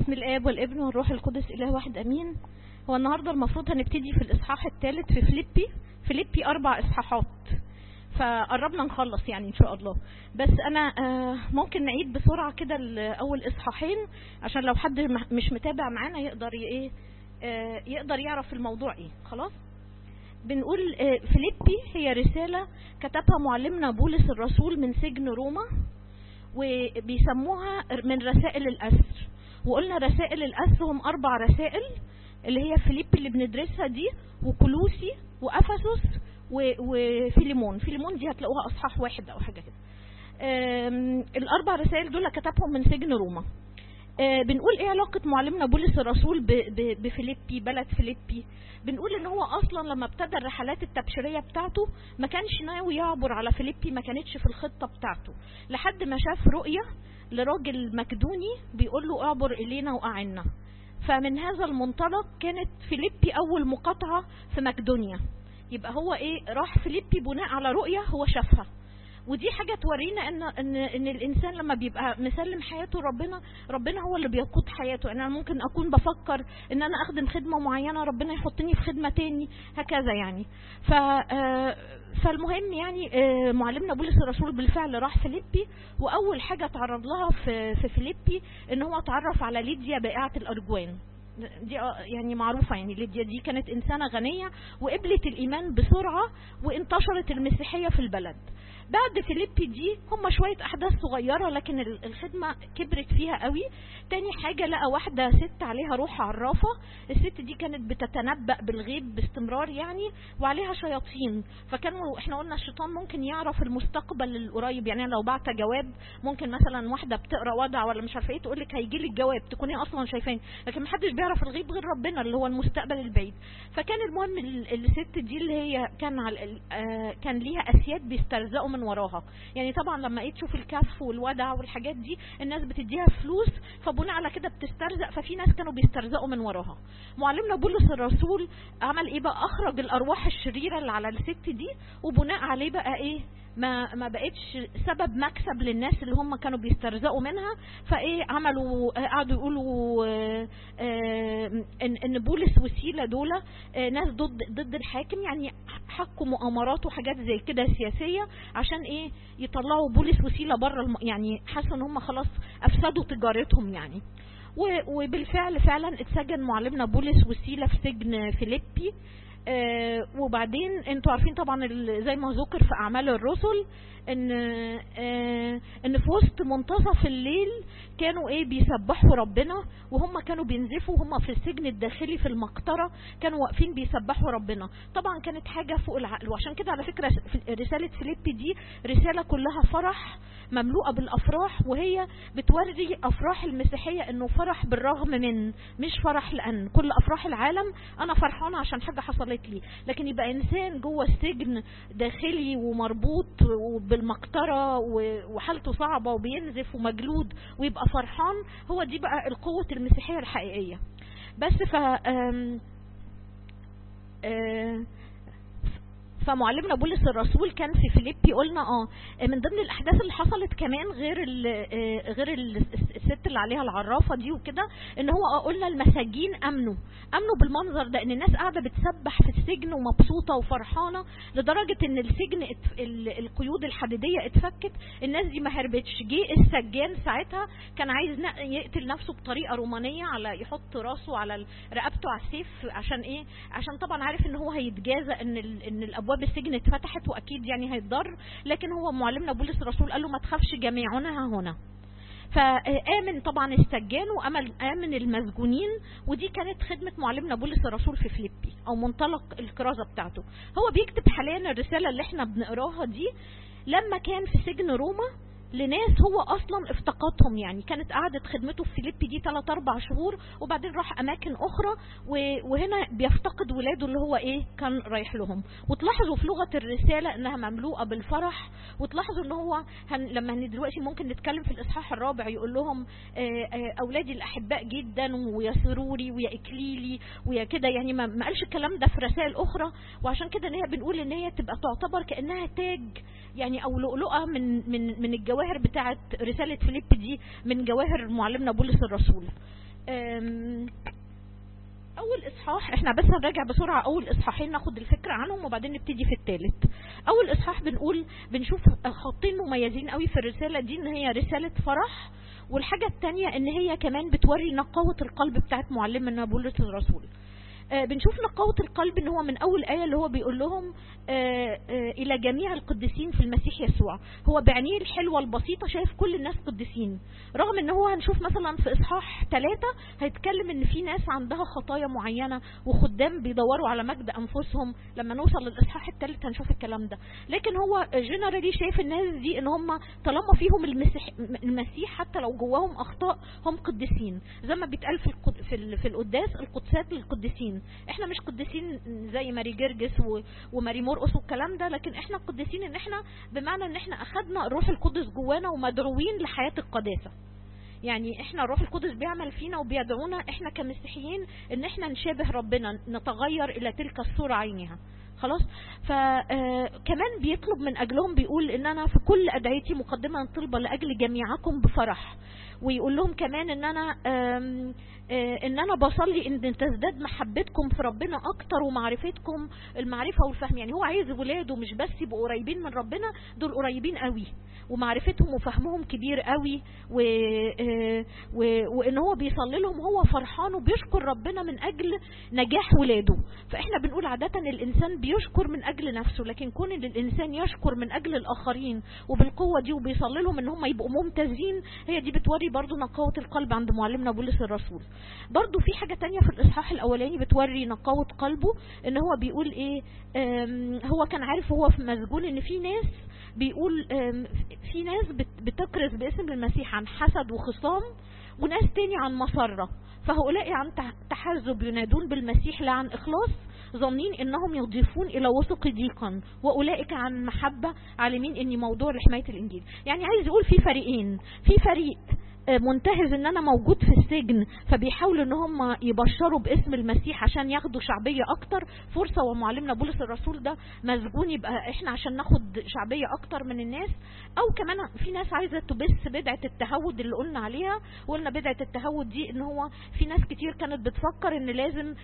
بسم الاب والابن والروح القدس اله واحد امين هو النهارده المفروض هنبتدي في الاصحاح الثالث في فيليبي فيليبي اربع اصحاحات فقربنا نخلص يعني ان شاء الله بس انا آه ممكن نعيد بسرعه كده اول اصحاحين عشان لو حد مش متابع معانا يقدر ايه آه يقدر يعرف الموضوع ايه خلاص بنقول آه فيليبي هي رساله كتبها معلمنا بولس الرسول من سجن روما وبيسموها من رسائل الأسر وقلنا رسائل الأسر هم أربع رسائل اللي هي فيليب اللي بندرسها دي وكلوسي وأفسس وفيليمون فيليمون دي هتلاقوها أصحاح واحد أو حاجة كده الأربع رسائل دول كتبهم من سجن روما آه بنقول ايه علاقة معلمنا بولس الرسول بفيليبي بلد فيليبي بنقول ان هو اصلا لما ابتدى الرحلات التبشيرية بتاعته ما كانش ناوي يعبر على فيليبي ما كانتش في الخطة بتاعته لحد ما شاف رؤية لراجل مكدوني بيقول له اعبر الينا واعنا فمن هذا المنطلق كانت فيليبي اول مقاطعة في مكدونيا يبقى هو ايه راح فيليبي بناء على رؤية هو شافها ودي حاجة تورينا ان ان ان الانسان لما بيبقى مسلم حياته ربنا ربنا هو اللي بيقود حياته انا ممكن اكون بفكر ان انا اخدم خدمة معينة ربنا يحطني في خدمة تاني هكذا يعني ف فالمهم يعني معلمنا بولس الرسول بالفعل راح فيليبي واول حاجة تعرض لها في في فيليبي ان هو اتعرف على ليديا بائعة الارجوان دي يعني معروفة يعني ليديا دي كانت إنسانة غنية وقبلت الإيمان بسرعة وانتشرت المسيحية في البلد بعد فيليبي دي هم شوية أحداث صغيرة لكن الخدمة كبرت فيها قوي تاني حاجة لقى واحدة ست عليها روح عرافة الست دي كانت بتتنبأ بالغيب باستمرار يعني وعليها شياطين فكانوا احنا قلنا الشيطان ممكن يعرف المستقبل القريب يعني لو بعت جواب ممكن مثلا واحدة بتقرا وضع ولا مش عارفه ايه تقول لك هيجي لك جواب تكوني اصلا شايفاني لكن محدش بيعرف الغيب غير ربنا اللي هو المستقبل البعيد فكان المهم الست دي اللي هي كان على كان ليها اسياد بيسترزقوا من وراها يعني طبعا لما ايه تشوف الكف والودع والحاجات دي الناس بتديها فلوس فبناء على كده بتسترزق ففي ناس كانوا بيسترزقوا من وراها معلمنا بولس الرسول عمل ايه بقى اخرج الارواح الشريره اللي على الست دي وبناء عليه بقى ايه ما ما بقتش سبب مكسب للناس اللي هم كانوا بيسترزقوا منها فايه عملوا قعدوا يقولوا ان ان بولس وسيله دول ناس ضد ضد الحاكم يعني حكوا مؤامرات وحاجات زي كده سياسيه عشان ايه يطلعوا بولس وسيله بره الم... يعني حسوا ان هم خلاص افسدوا تجارتهم يعني وبالفعل فعلا اتسجن معلمنا بولس وسيله في سجن فيليبي آه وبعدين انتوا عارفين طبعا زي ما ذكر في اعمال الرسل ان آه ان في وسط منتصف الليل كانوا ايه بيسبحوا ربنا وهم كانوا بينزفوا وهم في السجن الداخلي في المقطرة كانوا واقفين بيسبحوا ربنا طبعا كانت حاجة فوق العقل وعشان كده على فكرة رسالة فيليبي دي رسالة كلها فرح مملوءة بالافراح وهي بتوري افراح المسيحية انه فرح بالرغم من مش فرح لان كل افراح العالم انا فرحانة عشان حاجة حصلت لي لكن يبقى انسان جوه السجن داخلي ومربوط بالمقطرة وحالته صعبة وبينزف ومجلود ويبقى فرحان هو دي بقى القوة المسيحية الحقيقية بس ف آم آم فمعلمنا بولس الرسول كان في فيليبي قلنا اه من ضمن الاحداث اللي حصلت كمان غير ال غير ال الست اللي عليها العرافه دي وكده ان هو قلنا المساجين امنوا امنوا بالمنظر ده ان الناس قاعده بتسبح في السجن ومبسوطه وفرحانه لدرجه ان السجن القيود الحديديه اتفكت الناس دي ما هربتش جه السجان ساعتها كان عايز يقتل نفسه بطريقه رومانيه على يحط راسه على رقبته على السيف عشان ايه عشان طبعا عارف ان هو هيتجازى ان ان الابواب ابواب السجن اتفتحت واكيد يعني هيتضر لكن هو معلمنا بولس الرسول قال له ما تخافش جميعنا ها هنا فآمن طبعا السجان وأمن آمن المسجونين ودي كانت خدمة معلمنا بولس الرسول في فيليبي أو منطلق الكرازة بتاعته هو بيكتب حاليا الرسالة اللي احنا بنقراها دي لما كان في سجن روما لناس هو اصلا افتقدهم يعني كانت قعدة خدمته في فيليبي دي 3 4 شهور وبعدين راح اماكن اخرى وهنا بيفتقد ولاده اللي هو ايه كان رايح لهم وتلاحظوا في لغة الرسالة انها مملوءة بالفرح وتلاحظوا ان هو هن لما هن دلوقتي ممكن نتكلم في الاصحاح الرابع يقول لهم اولادي الاحباء جدا ويا سروري ويا اكليلي ويا كده يعني ما قالش الكلام ده في رسائل اخرى وعشان كده ان هي بنقول ان هي تبقى تعتبر كانها تاج يعني او لؤلؤه من من من الجواهر بتاعه رساله فيليب دي من جواهر معلمنا بولس الرسول أم، اول اصحاح احنا بس هنراجع بسرعه اول اصحاحين ناخد الفكره عنهم وبعدين نبتدي في الثالث اول اصحاح بنقول بنشوف خطين مميزين قوي في الرساله دي ان هي رساله فرح والحاجه الثانيه ان هي كمان بتوري نقاوه القلب بتاعت معلمنا بولس الرسول آه، بنشوف نقاوة القلب ان هو من اول آية اللي هو بيقول لهم آه، آه، الى جميع القديسين في المسيح يسوع هو بعينيه الحلوة البسيطة شايف كل الناس قديسين رغم ان هو هنشوف مثلا في اصحاح ثلاثة هيتكلم ان في ناس عندها خطايا معينة وخدام بيدوروا على مجد انفسهم لما نوصل للاصحاح الثالث هنشوف الكلام ده لكن هو جنرالي شايف الناس دي ان هم طالما فيهم المسيح, المسيح حتى لو جواهم اخطاء هم قديسين زي ما بيتقال في القد... في, ال... في القداس القدسات للقديسين احنا مش قديسين زي ماري جرجس و... وماري مرقس والكلام ده لكن احنا قديسين ان احنا بمعنى ان احنا اخدنا الروح القدس جوانا ومدعوين لحياة القداسة يعني احنا الروح القدس بيعمل فينا وبيدعونا احنا كمسيحيين ان احنا نشابه ربنا نتغير الى تلك الصورة عينها خلاص فكمان بيطلب من اجلهم بيقول ان انا في كل ادعيتي مقدمه طلبه لاجل جميعكم بفرح ويقول لهم كمان ان انا آم آه ان انا بصلي ان تزداد محبتكم في ربنا اكتر ومعرفتكم المعرفه والفهم يعني هو عايز ولاده مش بس يبقوا قريبين من ربنا دول قريبين قوي ومعرفتهم وفهمهم كبير قوي و... آه و... وان هو بيصلي لهم هو فرحان وبيشكر ربنا من اجل نجاح ولاده فاحنا بنقول عاده الانسان بيشكر من اجل نفسه لكن كون ان الانسان يشكر من اجل الاخرين وبالقوه دي وبيصلي لهم ان هم يبقوا ممتازين هي دي بتوري برضو نقاوه القلب عند معلمنا بولس الرسول برضو في حاجة تانية في الإصحاح الأولاني بتوري نقاوة قلبه إن هو بيقول إيه هو كان عارف هو في مسجون إن في ناس بيقول في ناس بتكرز باسم المسيح عن حسد وخصام وناس تاني عن مسرة فهؤلاء عن تحزب ينادون بالمسيح لا عن إخلاص ظنين انهم يضيفون الى وثق ضيقا واولئك عن محبة عالمين ان موضوع لحماية الانجيل يعني عايز يقول في فريقين في فريق منتهز ان انا موجود في السجن فبيحاولوا ان هم يبشروا باسم المسيح عشان ياخدوا شعبية اكتر فرصة ومعلمنا بولس الرسول ده مسجون يبقى احنا عشان ناخد شعبية اكتر من الناس او كمان في ناس عايزة تبث بدعة التهود اللي قلنا عليها وقلنا بدعة التهود دي ان هو في ناس كتير كانت بتفكر ان لازم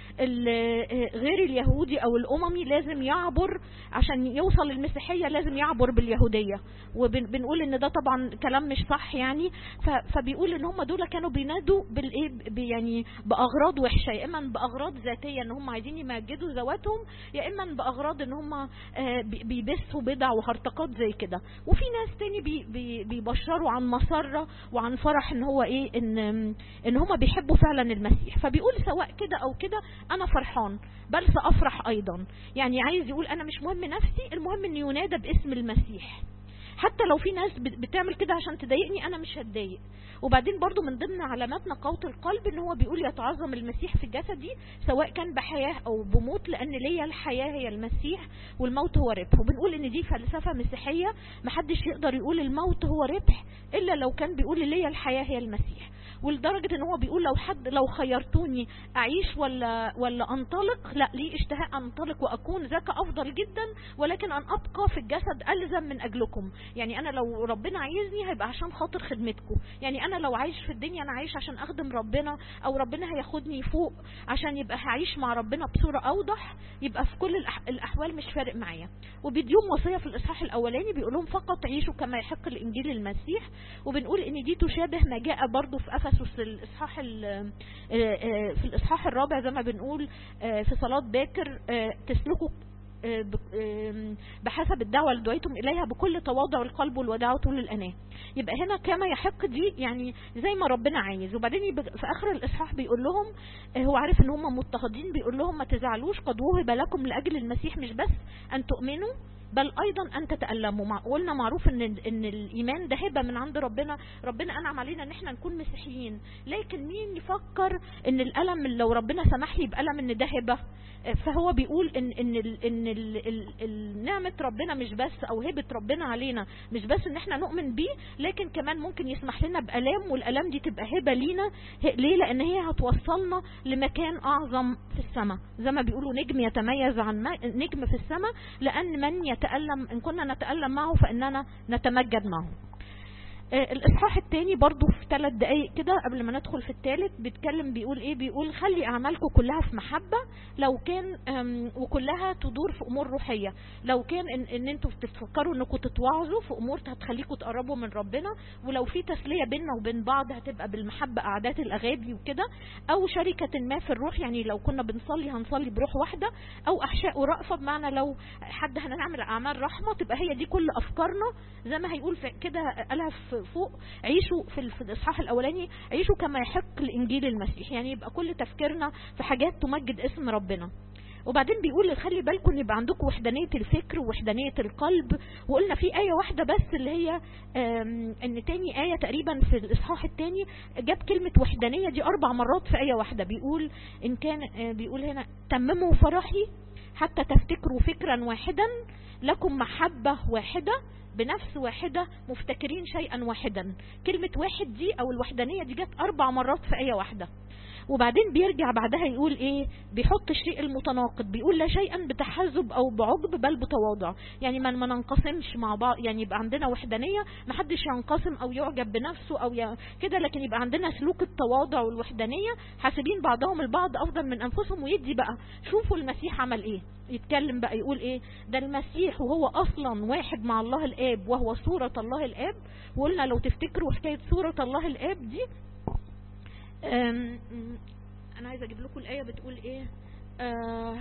غير اليهودي او الاممي لازم يعبر عشان يوصل للمسيحية لازم يعبر باليهودية وبنقول ان ده طبعا كلام مش صح يعني فبي بيقول ان هم دول كانوا بينادوا بالايه يعني باغراض وحشه يا اما باغراض ذاتيه ان هم عايزين يمجدوا ذواتهم يا اما باغراض ان هم بيبثوا بدع وهرطقات زي كده وفي ناس تاني بي بي بيبشروا عن مسره وعن فرح ان هو ايه ان ان هم بيحبوا فعلا المسيح فبيقول سواء كده او كده انا فرحان بل سافرح ايضا يعني عايز يقول انا مش مهم نفسي المهم ان ينادى باسم المسيح حتى لو في ناس بتعمل كده عشان تضايقني انا مش هتضايق وبعدين برضو من ضمن علامات نقاوة القلب ان هو بيقول يتعظم المسيح في جسدي سواء كان بحياة او بموت لان ليا الحياة هي المسيح والموت هو ربح وبنقول ان دي فلسفة مسيحية محدش يقدر يقول الموت هو ربح الا لو كان بيقول ليا الحياة هي المسيح ولدرجة ان هو بيقول لو حد لو خيرتوني اعيش ولا ولا انطلق لا لي اشتهاء انطلق واكون ذاك افضل جدا ولكن ان ابقى في الجسد الزم من اجلكم يعني انا لو ربنا عايزني هيبقى عشان خاطر خدمتكم يعني انا لو عايش في الدنيا انا عايش عشان اخدم ربنا او ربنا هياخدني فوق عشان يبقى هعيش مع ربنا بصورة اوضح يبقى في كل الاحوال مش فارق معايا وبيديهم وصية في الاصحاح الاولاني بيقول لهم فقط عيشوا كما يحق الانجيل المسيح وبنقول ان دي تشابه ما جاء برضو في افسس الاصحاح في الاصحاح الرابع زي ما بنقول في صلاة باكر تسلكوا بحسب الدعوة اللي دعيتم إليها بكل تواضع القلب والوداع وطول الأناة يبقى هنا كما يحق دي يعني زي ما ربنا عايز وبعدين في آخر الإصحاح بيقول لهم هو عارف إن هم مضطهدين بيقول لهم ما تزعلوش قد وهب لكم لأجل المسيح مش بس أن تؤمنوا بل ايضا ان تتالموا مع قلنا معروف ان ان الايمان ده هبه من عند ربنا ربنا انعم علينا ان احنا نكون مسيحيين لكن مين يفكر ان الالم لو ربنا سمح لي بالم ان ده هبه فهو بيقول ان ان ال ان ال ال ال نعمه ربنا مش بس او هبه ربنا علينا مش بس ان احنا نؤمن بيه لكن كمان ممكن يسمح لنا بالام والالام دي تبقى هبه لينا ليه لان هي هتوصلنا لمكان اعظم في السماء زي ما بيقولوا نجم يتميز عن نجم في السماء لان من يتالم ان كنا نتالم معه فاننا نتمجد معه آه، الاصحاح الثاني برضو في ثلاث دقايق كده قبل ما ندخل في الثالث بيتكلم بيقول ايه بيقول خلي اعمالكم كلها في محبه لو كان آم، وكلها تدور في امور روحيه لو كان ان, إن انتوا بتفكروا انكم تتواعظوا في امور هتخليكم تقربوا من ربنا ولو في تسليه بيننا وبين بعض هتبقى بالمحبه قعدات الاغابي وكده او شركه ما في الروح يعني لو كنا بنصلي هنصلي بروح واحده او احشاء ورأفه بمعنى لو حد هنعمل اعمال رحمه تبقى هي دي كل افكارنا زي ما هيقول في كده قالها في فوق عيشوا في, ال- في الاصحاح الاولاني عيشوا كما يحق لانجيل المسيح يعني يبقى كل تفكيرنا في حاجات تمجد اسم ربنا وبعدين بيقول خلي بالكم ان يبقى عندكم وحدانيه الفكر ووحدانيه القلب وقلنا في ايه واحده بس اللي هي آم، ان تاني ايه تقريبا في الاصحاح الثاني جاب كلمه وحدانيه دي اربع مرات في ايه واحده بيقول ان كان آه، بيقول هنا تمموا فرحي حتى تفتكروا فكرا واحدا لكم محبه واحده بنفس واحدة مفتكرين شيئا واحدا كلمة واحد دي او الوحدانية دي جت اربع مرات في اية واحدة وبعدين بيرجع بعدها يقول ايه بيحط الشيء المتناقض بيقول لا شيئا بتحزب او بعجب بل بتواضع يعني ما ما ننقسمش مع بعض يعني يبقى عندنا وحدانيه ما حدش ينقسم او يعجب بنفسه او ي... كده لكن يبقى عندنا سلوك التواضع والوحدانيه حاسبين بعضهم البعض افضل من انفسهم ويدي بقى شوفوا المسيح عمل ايه يتكلم بقى يقول ايه ده المسيح وهو اصلا واحد مع الله الاب وهو صوره الله الاب وقلنا لو تفتكروا حكايه صوره الله الاب دي أم، أم، انا عايزه اجيب لكم الايه بتقول ايه آه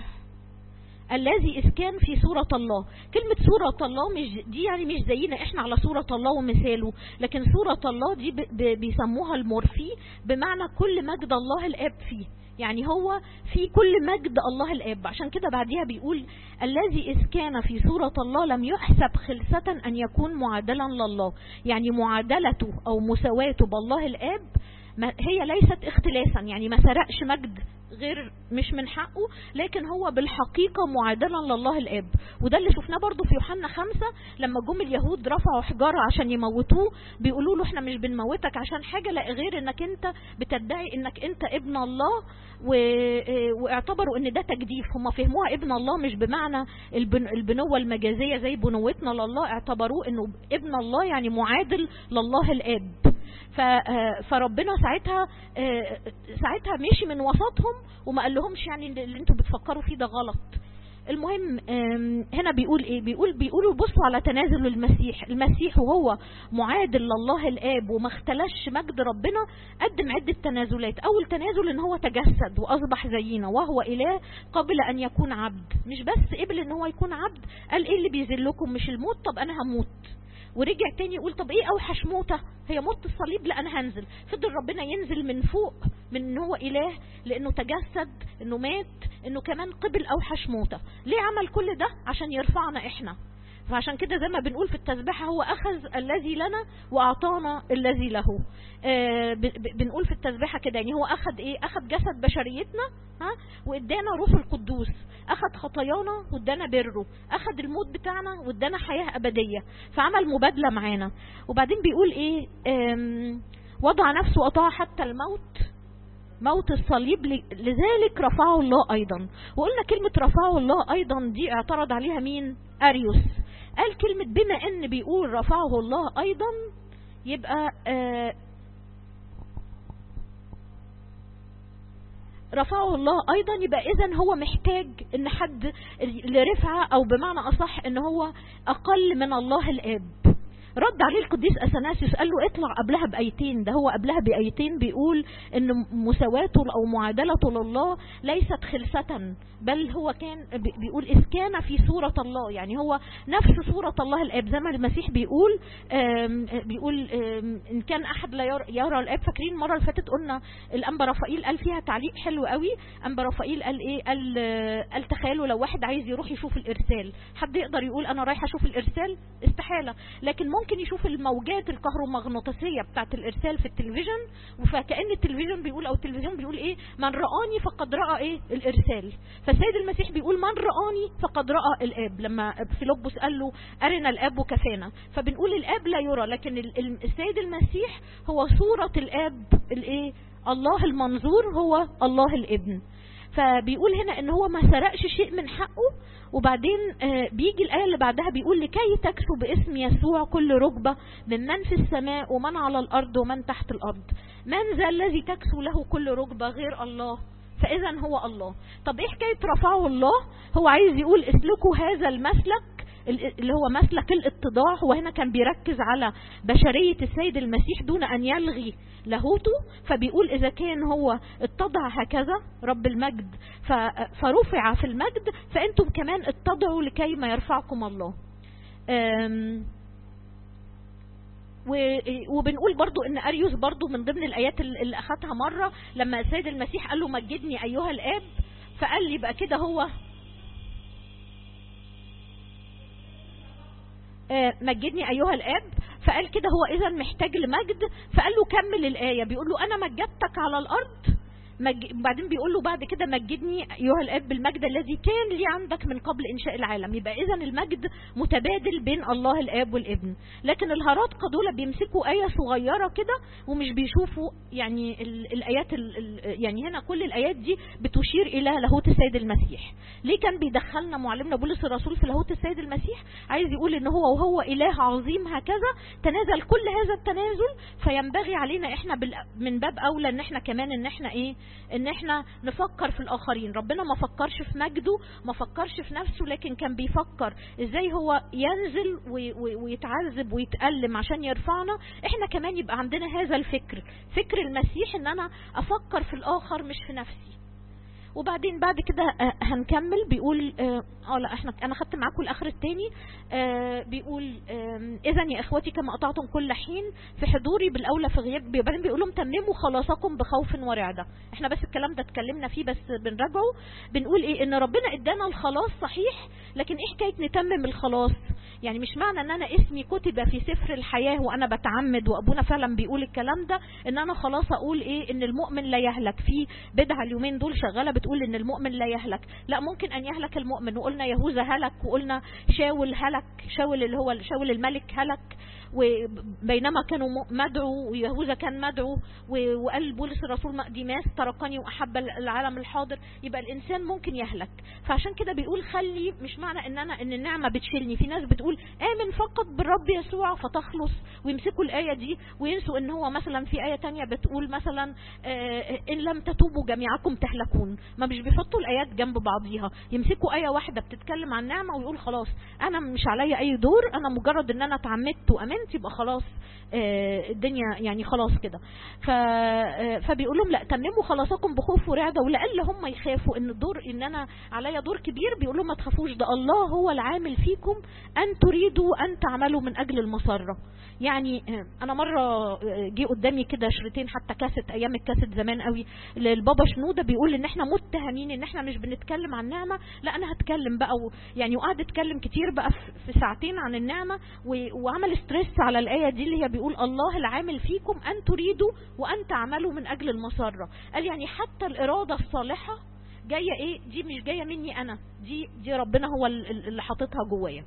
الذي إذ كان في صورة الله كلمة صورة الله مش دي يعني مش زينا احنا على صورة الله ومثاله لكن صورة الله دي ب- ب- بيسموها المورفي بمعنى كل مجد الله الآب فيه يعني هو في كل مجد الله الآب عشان كده بعديها بيقول الذي إذ كان في صورة الله لم يحسب خلسة أن يكون معادلا لله يعني معادلته أو مساواته بالله الآب ما هي ليست اختلاسا يعني ما سرقش مجد غير مش من حقه لكن هو بالحقيقة معادلا لله الآب وده اللي شفناه برضو في يوحنا خمسة لما جم اليهود رفعوا حجارة عشان يموتوه بيقولوا له احنا مش بنموتك عشان حاجة لا غير انك انت بتدعي انك انت ابن الله و... واعتبروا ان ده تجديف هم فهموها ابن الله مش بمعنى البن... البنوة المجازية زي بنوتنا لله اعتبروه انه ابن الله يعني معادل لله الآب ف- آه، فربنا ساعتها آه، ساعتها مشي من وسطهم وما قال لهمش يعني اللي اللي انتوا بتفكروا فيه ده غلط المهم آم، هنا بيقول ايه بيقول بيقولوا بصوا على تنازل المسيح المسيح وهو معادل لله الاب وما اختلش مجد ربنا قدم عدة تنازلات اول تنازل ان هو تجسد واصبح زينا وهو اله قبل ان يكون عبد مش بس قبل ان هو يكون عبد قال ايه اللي بيذلكم مش الموت طب انا هموت ورجع تاني يقول طب ايه اوحش موتة هي موت الصليب لا انا هنزل فضل ربنا ينزل من فوق من ان هو اله لانه تجسد انه مات انه كمان قبل اوحش موتة ليه عمل كل ده عشان يرفعنا احنا فعشان كده زي ما بنقول في التسبيحة هو أخذ الذي لنا وأعطانا الذي له آه ب- ب- بنقول في التسبيحة كده يعني هو أخذ إيه أخذ جسد بشريتنا ها وإدانا روح القدوس أخذ خطايانا وإدانا بره أخذ الموت بتاعنا وإدانا حياة أبدية فعمل مبادلة معانا وبعدين بيقول إيه آم، وضع نفسه وأطاع حتى الموت موت الصليب ل- لذلك رفعه الله ايضا وقلنا كلمة رفعه الله ايضا دي اعترض عليها مين اريوس قال كلمة بما ان بيقول رفعه الله ايضا يبقى آه رفعه الله ايضا يبقى اذا هو محتاج ان حد لرفعه او بمعنى اصح ان هو اقل من الله الاب رد عليه القديس اثناسيوس قال له اطلع قبلها بايتين ده هو قبلها بايتين بيقول ان مساواته او معادلته لله ليست خلسة بل هو كان بي- بيقول اذ كان في صورة الله يعني هو نفس صورة الله الاب زي ما المسيح بيقول آم، بيقول آم، ان كان احد لا يرى- يرى الاب فاكرين المره اللي فاتت قلنا الانبا رفائيل قال فيها تعليق حلو قوي انبا رفائيل قال ايه قال آه، قال تخيلوا لو واحد عايز يروح يشوف الارسال حد يقدر يقول انا رايح اشوف الارسال استحاله لكن ممكن يشوف الموجات الكهرومغناطيسيه بتاعه الارسال في التلفزيون فكأن التلفزيون بيقول او التلفزيون بيقول ايه من رآني فقد رأى ايه الارسال فالسيد المسيح بيقول من رآني فقد رأى الاب لما فيلبس قال له ارنا الاب كفانا فبنقول الاب لا يرى لكن ال- ال- السيد المسيح هو صورة الاب الايه الله المنظور هو الله الابن فبيقول هنا ان هو ما سرقش شيء من حقه وبعدين آه، بيجي الآية اللي بعدها بيقول لكي تكسو باسم يسوع كل ركبة ممن في السماء ومن على الأرض ومن تحت الأرض من ذا الذي تكسو له كل ركبة غير الله فإذا هو الله طب إيه حكاية رفعه الله هو عايز يقول اسلكوا هذا المسلك اللي هو مسلك الاتضاع هو هنا كان بيركز على بشرية السيد المسيح دون أن يلغي لاهوته فبيقول إذا كان هو اتضع هكذا رب المجد ف- فرفع في المجد فأنتم كمان اتضعوا لكي ما يرفعكم الله أم، و- وبنقول برضو ان اريوس برضو من ضمن الايات اللي اللي اخدها مرة لما السيد المسيح قال له مجدني ايها الاب فقال لي يبقى كده هو آه، مجدني ايها الاب فقال كده هو اذا محتاج لمجد فقال له كمل الايه بيقول له انا مجدتك على الارض مج... بعدين بيقول له بعد كده مجدني ايها الاب بالمجد الذي كان لي عندك من قبل انشاء العالم يبقى اذا المجد متبادل بين الله الاب والابن لكن الهرطقه دول بيمسكوا ايه صغيره كده ومش بيشوفوا يعني ال... الايات ال... ال... يعني هنا كل الايات دي بتشير الى لاهوت السيد المسيح ليه كان بيدخلنا معلمنا بولس الرسول في لاهوت السيد المسيح عايز يقول ان هو وهو اله عظيم هكذا تنازل كل هذا التنازل فينبغي علينا احنا بال... من باب اولى ان احنا كمان ان احنا ايه ان احنا نفكر في الاخرين ربنا ما فكرش في مجده ما فكرش في نفسه لكن كان بيفكر ازاي هو ينزل وي- وي- ويتعذب ويتألم عشان يرفعنا احنا كمان يبقى عندنا هذا الفكر فكر المسيح ان انا افكر في الاخر مش في نفسي وبعدين بعد كده آه، هنكمل بيقول اه آه، لا احنا انا خدت معاكم الاخر التاني آه بيقول اذا يا اخوتي كما قطعتم كل حين في حضوري بالاولى في غياب بعدين بيقول لهم تمموا خلاصكم بخوف ورعده احنا بس الكلام ده اتكلمنا فيه بس بنراجعه بنقول ايه ان ربنا ادانا الخلاص صحيح لكن ايه حكايه نتمم الخلاص يعني مش معنى ان انا اسمي كتب في سفر الحياه وانا بتعمد وابونا فعلا بيقول الكلام ده ان انا خلاص اقول ايه ان المؤمن لا يهلك في بدعه اليومين دول شغاله بتقول ان المؤمن لا يهلك لا ممكن ان يهلك المؤمن وقلنا يهوذا هلك وقلنا شاول هلك شاول اللي هو شاول الملك هلك وبينما كانوا م- مدعو ويهوذا كان مدعو و- وقال بولس الرسول ما- ديماس تركني واحب العالم الحاضر يبقى الانسان ممكن يهلك فعشان كده بيقول خلي مش معنى ان انا ان النعمه بتشيلني في ناس بتقول امن فقط بالرب يسوع فتخلص ويمسكوا الايه دي وينسوا ان هو مثلا في ايه تانية بتقول مثلا آه، ان لم تتوبوا جميعكم تهلكون ما مش بيحطوا الايات جنب بعضيها يمسكوا ايه واحده بتتكلم عن نعمه ويقول خلاص انا مش عليا اي دور انا مجرد ان انا اتعمدت وامنت يبقى خلاص آه، الدنيا يعني خلاص كده ف آه، فبيقول لهم لا تمموا خلاصكم بخوف ورعده ولأقل هم يخافوا ان الدور ان انا عليا دور كبير بيقول لهم ما تخافوش ده الله هو العامل فيكم ان تريدوا ان تعملوا من اجل المسره يعني آه، انا مره آه، جه قدامي كده شريطين حتى كاسيت ايام الكاسيت زمان قوي للبابا شنوده بيقول ان احنا متهمين ان احنا مش بنتكلم عن نعمه لا انا هتكلم بقى و... يعني وقعد اتكلم كتير بقى في- في ساعتين عن النعمه و... وعمل ستريس على الايه دي اللي هي بيقول الله العامل فيكم ان تريدوا وان تعملوا من اجل المسره قال يعني حتى الاراده الصالحه جايه ايه دي مش جايه مني انا دي دي ربنا هو ال- ال- اللي حاططها جوايا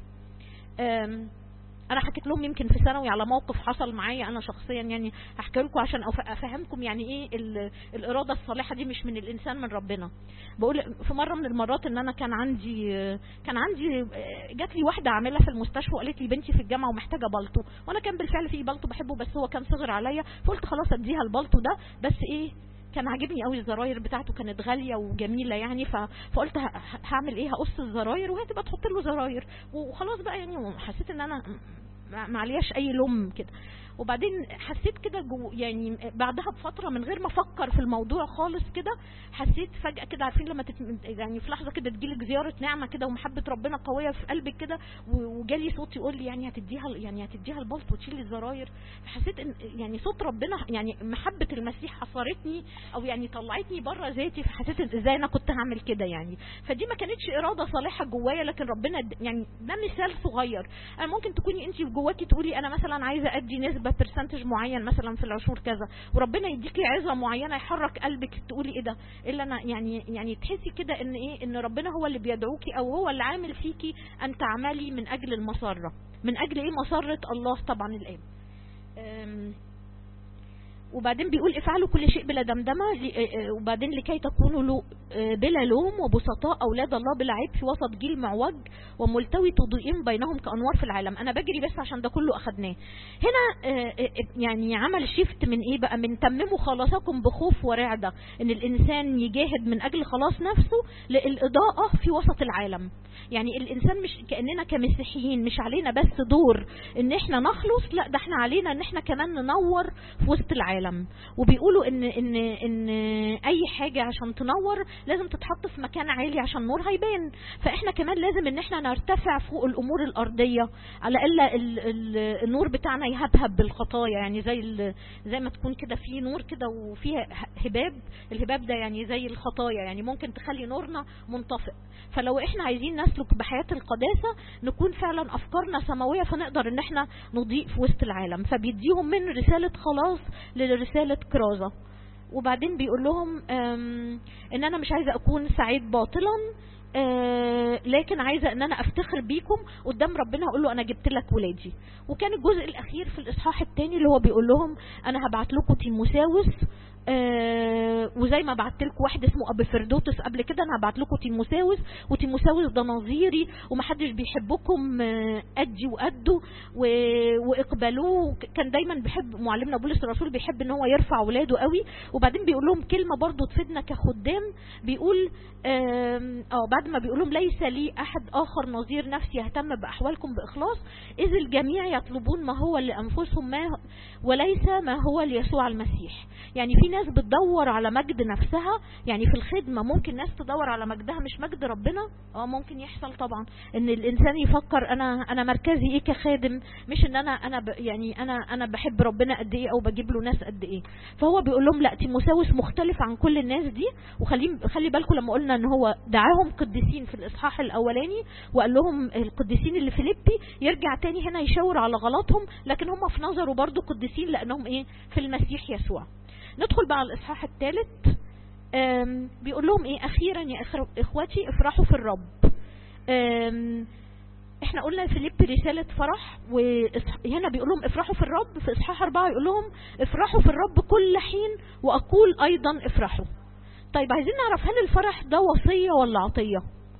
أم، انا حكيت لهم يمكن في ثانوي على موقف حصل معايا انا شخصيا يعني هحكي لكم عشان أف- افهمكم يعني ايه ال- الاراده الصالحه دي مش من الانسان من ربنا بقول في مره من المرات ان انا كان عندي كان عندي جات لي واحده عامله في المستشفى وقالت لي بنتي في الجامعه ومحتاجه بالطو وانا كان بالفعل في بالطو بحبه بس هو كان صغر عليا فقلت خلاص اديها البالطو ده بس ايه كان عاجبني قوي الزراير بتاعته كانت غاليه وجميله يعني ف... فقلت ه... ه- هعمل ايه هقص الزراير وهي تبقى تحط له زراير وخلاص بقى يعني حسيت ان انا ما ما عليهاش اي لوم كده وبعدين حسيت كده جو يعني بعدها بفتره من غير ما افكر في الموضوع خالص كده حسيت فجاه كده عارفين لما تت... يعني في لحظه كده تجيلك زياره نعمه كده ومحبه ربنا قويه في قلبك كده و- وجالي صوت يقول لي يعني هتديها يعني هتديها البلط وتشيل الزراير حسيت ان يعني صوت ربنا يعني محبه المسيح حصرتني او يعني طلعتني بره ذاتي فحسيت إن ازاي انا كنت هعمل كده يعني فدي ما كانتش اراده صالحه جوايا لكن ربنا د- يعني ده مثال صغير انا ممكن تكوني انت جواكي تقولي انا مثلا عايزه ادي نسبه برسنتج معين مثلا في العشور كذا وربنا يديكي عظه معينه يحرك قلبك تقولي ايه ده الا انا يعني يعني تحسي كده ان ايه ان ربنا هو اللي بيدعوكي او هو اللي عامل فيكي ان تعملي من اجل المسره من اجل ايه مسره الله طبعا الاب أم، وبعدين بيقول افعلوا كل شيء بلا دمدمة ل- آه، آه، وبعدين لكي تكونوا لو- آه، بلا لوم وبسطاء أولاد الله بلا عيب في وسط جيل معوج وملتوي تضيئين بينهم كأنوار في العالم أنا بجري بس عشان ده كله أخدناه هنا آه، آه، يعني عمل شيفت من إيه بقى من تمموا خلاصكم بخوف ورعدة إن الإنسان يجاهد من أجل خلاص نفسه للإضاءة في وسط العالم يعني الإنسان مش كأننا كمسيحيين مش علينا بس دور إن إحنا نخلص لا ده إحنا علينا إن إحنا كمان ننور في وسط العالم وبيقولوا إن إن إن أي حاجة عشان تنور لازم تتحط في مكان عالي عشان النور هيبان فإحنا كمان لازم إن إحنا نرتفع فوق الأمور الأرضية على إلا ال- ال- النور بتاعنا يهبهب بالخطايا يعني زي ال- زي ما تكون كده في نور كده وفيها هباب الهباب ده يعني زي الخطايا يعني ممكن تخلي نورنا منطفئ فلو احنا عايزين نسلك بحياة القداسة نكون فعلا افكارنا سماوية فنقدر ان احنا نضيء في وسط العالم فبيديهم من رسالة خلاص لرسالة كرازة وبعدين بيقول لهم أم، ان انا مش عايزة اكون سعيد باطلا آه، لكن عايزه ان انا افتخر بيكم قدام ربنا اقول له انا جبت لك ولادي وكان الجزء الاخير في الاصحاح الثاني اللي هو بيقول لهم انا هبعت لكم تيموساوس آه وزي ما بعت لكم واحد اسمه ابي فردوتس قبل كده انا هبعت لكم تيموساوس وتيموساوس ده نظيري ومحدش بيحبكم آه ادي وقده و- واقبلوه كان دايما بيحب معلمنا بولس الرسول بيحب ان هو يرفع ولاده قوي وبعدين بيقول لهم كلمه برضو تفيدنا كخدام بيقول آم، اه بعد ما بيقول لهم ليس لي احد اخر نظير نفسي يهتم باحوالكم باخلاص اذ الجميع يطلبون ما هو لانفسهم ما وليس ما هو ليسوع المسيح يعني في ناس بتدور على مجد نفسها يعني في الخدمه ممكن ناس تدور على مجدها مش مجد ربنا اه ممكن يحصل طبعا ان الانسان يفكر انا انا مركزي ايه كخادم مش ان انا انا ب يعني انا انا بحب ربنا قد ايه او بجيب له ناس قد ايه فهو بيقول لهم لا تيموساوس مختلف عن كل الناس دي وخلي خلي بالكم لما قلنا ان هو دعاهم قديسين في الاصحاح الاولاني وقال لهم القديسين اللي في فيليبي يرجع تاني هنا يشاور على غلطهم لكن هم في نظره برضو قديسين لانهم ايه في المسيح يسوع ندخل بقى على الاصحاح الثالث بيقول لهم ايه اخيرا يا إخر- اخواتي افرحوا في الرب آم، احنا قلنا فيليب رسالة فرح وهنا بيقول لهم افرحوا في الرب في اصحاح اربعة يقول لهم افرحوا في الرب كل حين واقول ايضا افرحوا طيب عايزين نعرف هل الفرح ده وصية ولا عطية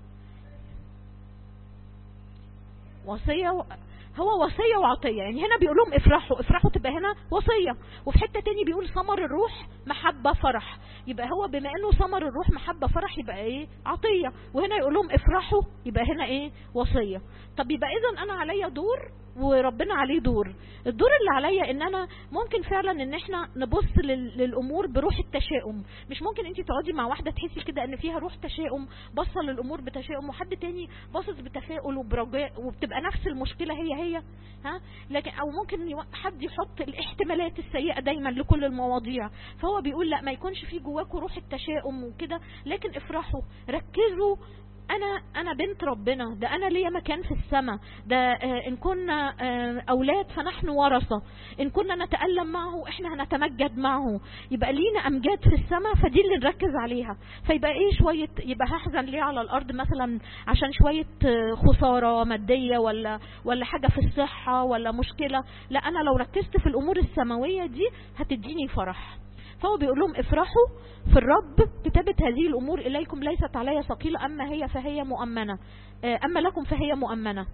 وصية و... هو وصية وعطية يعني هنا بيقول لهم افرحوا افرحوا تبقى هنا وصية وفي حتة تاني بيقول ثمر الروح محبة فرح يبقى هو بما انه ثمر الروح محبة فرح يبقى ايه عطية وهنا يقول لهم افرحوا يبقى هنا ايه وصية طب يبقى اذا انا عليا دور وربنا عليه دور الدور اللي عليا ان انا ممكن فعلا ان احنا نبص لل- للامور بروح التشاؤم مش ممكن انت تقعدي مع واحده تحسي كده ان فيها روح تشاؤم باصه للامور بتشاؤم وحد تاني باصص بتفاؤل وبرجاء وبتبقى نفس المشكله هي هي ها لكن او ممكن يو- حد يحط الاحتمالات السيئه دايما لكل المواضيع فهو بيقول لا ما يكونش في جواكم روح التشاؤم وكده لكن افرحوا ركزوا انا انا بنت ربنا ده انا ليا مكان في السماء ده آه، ان كنا آه، اولاد فنحن ورثه ان كنا نتالم معه احنا هنتمجد معه يبقى لينا امجاد في السماء فدي اللي نركز عليها فيبقى ايه شويه يبقى هحزن ليه على الارض مثلا عشان شويه آه، خساره ماديه ولا ولا حاجه في الصحه ولا مشكله لا انا لو ركزت في الامور السماويه دي هتديني فرح فهو بيقول لهم افرحوا في الرب كتابة هذه الأمور إليكم ليست علي ثقيلة أما هي فهي مؤمنة آه، أما لكم فهي مؤمنة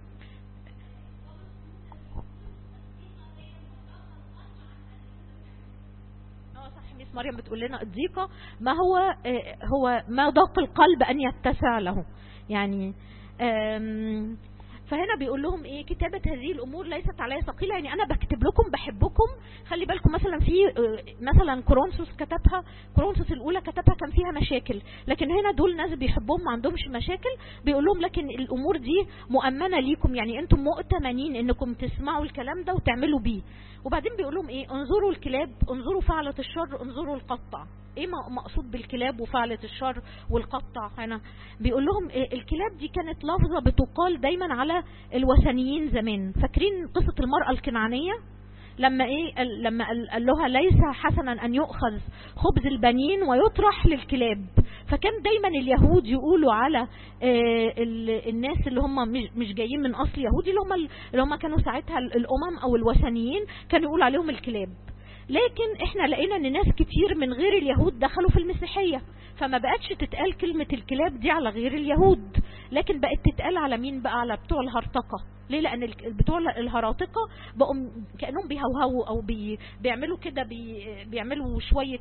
اه صح ميس مريم بتقول لنا الضيقة ما هو آه، هو ما ضاق القلب أن يتسع له يعني آم، فهنا بيقول لهم ايه كتابة هذه الامور ليست عليا ثقيلة يعني انا بكتب لكم بحبكم خلي بالكم مثلا في آه، مثلا كورنثوس كتبها كورنثوس الاولى كتبها كان فيها مشاكل لكن هنا دول ناس بيحبهم ما عندهمش مشاكل بيقول لهم لكن الامور دي مؤمنة ليكم يعني انتم مؤتمنين انكم تسمعوا الكلام ده وتعملوا بيه وبعدين بيقول لهم ايه انظروا الكلاب انظروا فعلة الشر انظروا القطع ايه م- مقصود بالكلاب وفعلة الشر والقطع هنا بيقول لهم إيه الكلاب دي كانت لفظة بتقال دايما على الوثنيين زمان فاكرين قصة المرأة الكنعانية لما ايه قال- لما قال قال لها ليس حسنا ان يؤخذ خبز البنين ويطرح للكلاب فكان دايما اليهود يقولوا على آه، ال- الناس اللي هم مش- مش جايين من اصل يهودي اللي هم ال- اللي هم كانوا ساعتها ال- الامم او الوثنيين كانوا يقولوا عليهم الكلاب لكن احنا لقينا ان ناس كتير من غير اليهود دخلوا في المسيحية فما بقتش تتقال كلمة الكلاب دي على غير اليهود لكن بقت تتقال على مين بقى على بتوع الهرطقة ليه لان بتوع الهراطقة بقوا كأنهم بيهوهوا او بي بيعملوا كده بي بيعملوا شوية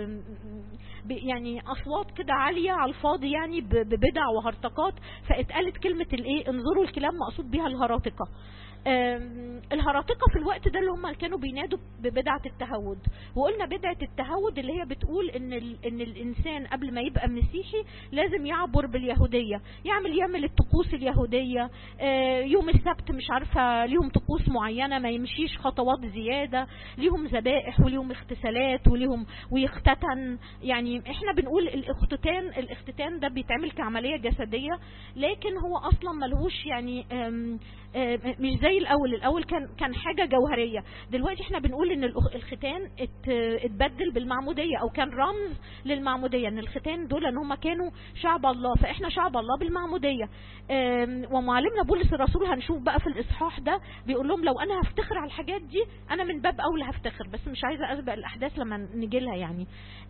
يعني اصوات كده عالية على الفاضي يعني ببدع وهرطقات فاتقالت كلمة الايه انظروا الكلام مقصود بيها الهراطقة الهراطقة في الوقت ده اللي هم كانوا بينادوا ببدعة التهود وقلنا بدعة التهود اللي هي بتقول ان, ان الانسان قبل ما يبقى مسيحي لازم يعبر باليهودية يعمل يعمل الطقوس اليهودية يوم السبت مش عارفة ليهم طقوس معينة ما يمشيش خطوات زيادة ليهم ذبائح وليهم اغتسالات وليهم ويختتن يعني احنا بنقول الاختتان الاختتان ده بيتعمل كعملية جسدية لكن هو اصلا ملهوش يعني مش زي الاول الاول كان كان حاجه جوهريه دلوقتي احنا بنقول ان الختان اتبدل بالمعموديه او كان رمز للمعموديه ان الختان دول ان هم كانوا شعب الله فاحنا شعب الله بالمعموديه ومعلمنا بولس الرسول هنشوف بقى في الاصحاح ده بيقول لهم لو انا هفتخر على الحاجات دي انا من باب اولى هفتخر بس مش عايزه اسبق الاحداث لما نجي لها يعني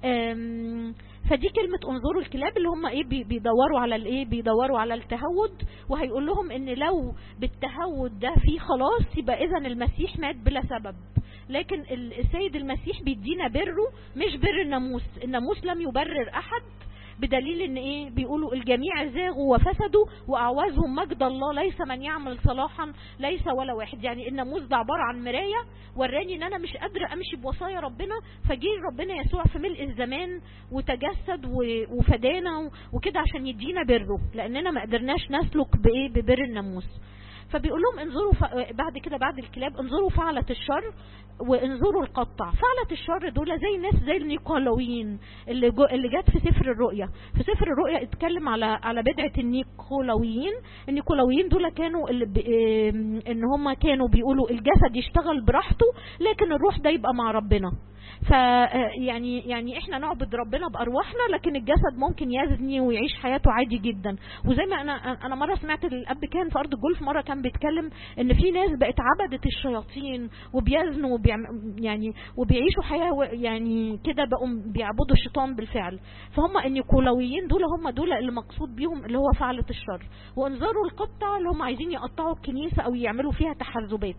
فدي كلمه انظروا الكلاب اللي هم ايه بيدوروا على الايه بيدوروا على التهود وهيقول لهم ان لو بالتهود ده في خلاص يبقى اذا المسيح مات بلا سبب لكن السيد المسيح بيدينا بره مش بر الناموس الناموس لم يبرر احد بدليل ان ايه بيقولوا الجميع زاغوا وفسدوا واعوزهم مجد الله ليس من يعمل صلاحا ليس ولا واحد يعني الناموس ده عباره عن مرايه وراني ان انا مش قادره امشي بوصايا ربنا فجه ربنا يسوع في ملء الزمان وتجسد وفدانا وكده عشان يدينا بره لاننا ما قدرناش نسلك بايه ببر الناموس فبيقول لهم انظروا ف... بعد كده بعد الكلاب انظروا فعلة الشر وانظروا القطع فعلة الشر دول زي ناس زي النيقولويين اللي, جو... اللي جت في سفر الرؤيا في سفر الرؤيا اتكلم على على بدعة النيقولويين النيقولويين دول كانوا اللي ب... ان هم كانوا بيقولوا الجسد يشتغل براحته لكن الروح ده يبقى مع ربنا ف يعني يعني احنا نعبد ربنا بارواحنا لكن الجسد ممكن يزني ويعيش حياته عادي جدا وزي ما انا انا مره سمعت الاب كان في ارض الجولف مره كان بيتكلم ان في ناس بقت عبدت الشياطين وبيزنوا وبيعم يعني وبيعيشوا حياه يعني كده بقوا بيعبدوا الشيطان بالفعل فهم النيكولاويين دول هم دول اللي مقصود بيهم اللي هو فعلة الشر وانظروا القطع اللي هم عايزين يقطعوا الكنيسه او يعملوا فيها تحزبات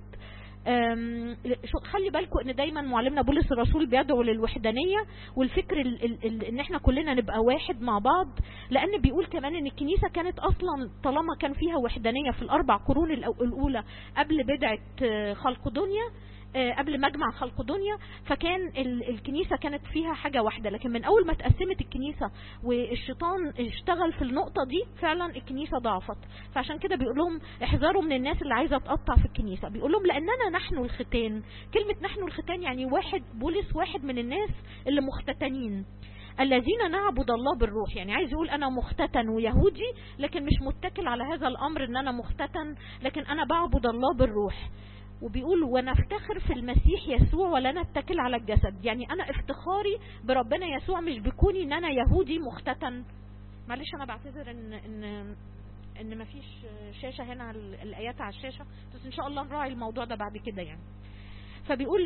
خلي بالكم ان دايما معلمنا بولس الرسول بيدعو للوحدانيه والفكر ال ال ال ان احنا كلنا نبقى واحد مع بعض لان بيقول كمان ان الكنيسه كانت اصلا طالما كان فيها وحدانيه في الاربع قرون الاولى قبل بدعه خلق دنيا قبل مجمع خلق دنيا فكان الكنيسة كانت فيها حاجة واحدة لكن من أول ما تقسمت الكنيسة والشيطان اشتغل في النقطة دي فعلا الكنيسة ضعفت فعشان كده بيقول لهم احذروا من الناس اللي عايزة تقطع في الكنيسة بيقول لهم لأننا نحن الختان كلمة نحن الختان يعني واحد بولس واحد من الناس اللي مختتنين الذين نعبد الله بالروح يعني عايز يقول انا مختتن ويهودي لكن مش متكل على هذا الامر ان انا مختتن لكن انا بعبد الله بالروح وبيقول ونفتخر في المسيح يسوع ولا نتكل على الجسد يعني انا افتخاري بربنا يسوع مش بكوني ان انا يهودي مختتن معلش انا بعتذر ان ان ان مفيش شاشه هنا على الايات على الشاشه بس ان شاء الله نراعي الموضوع ده بعد كده يعني فبيقول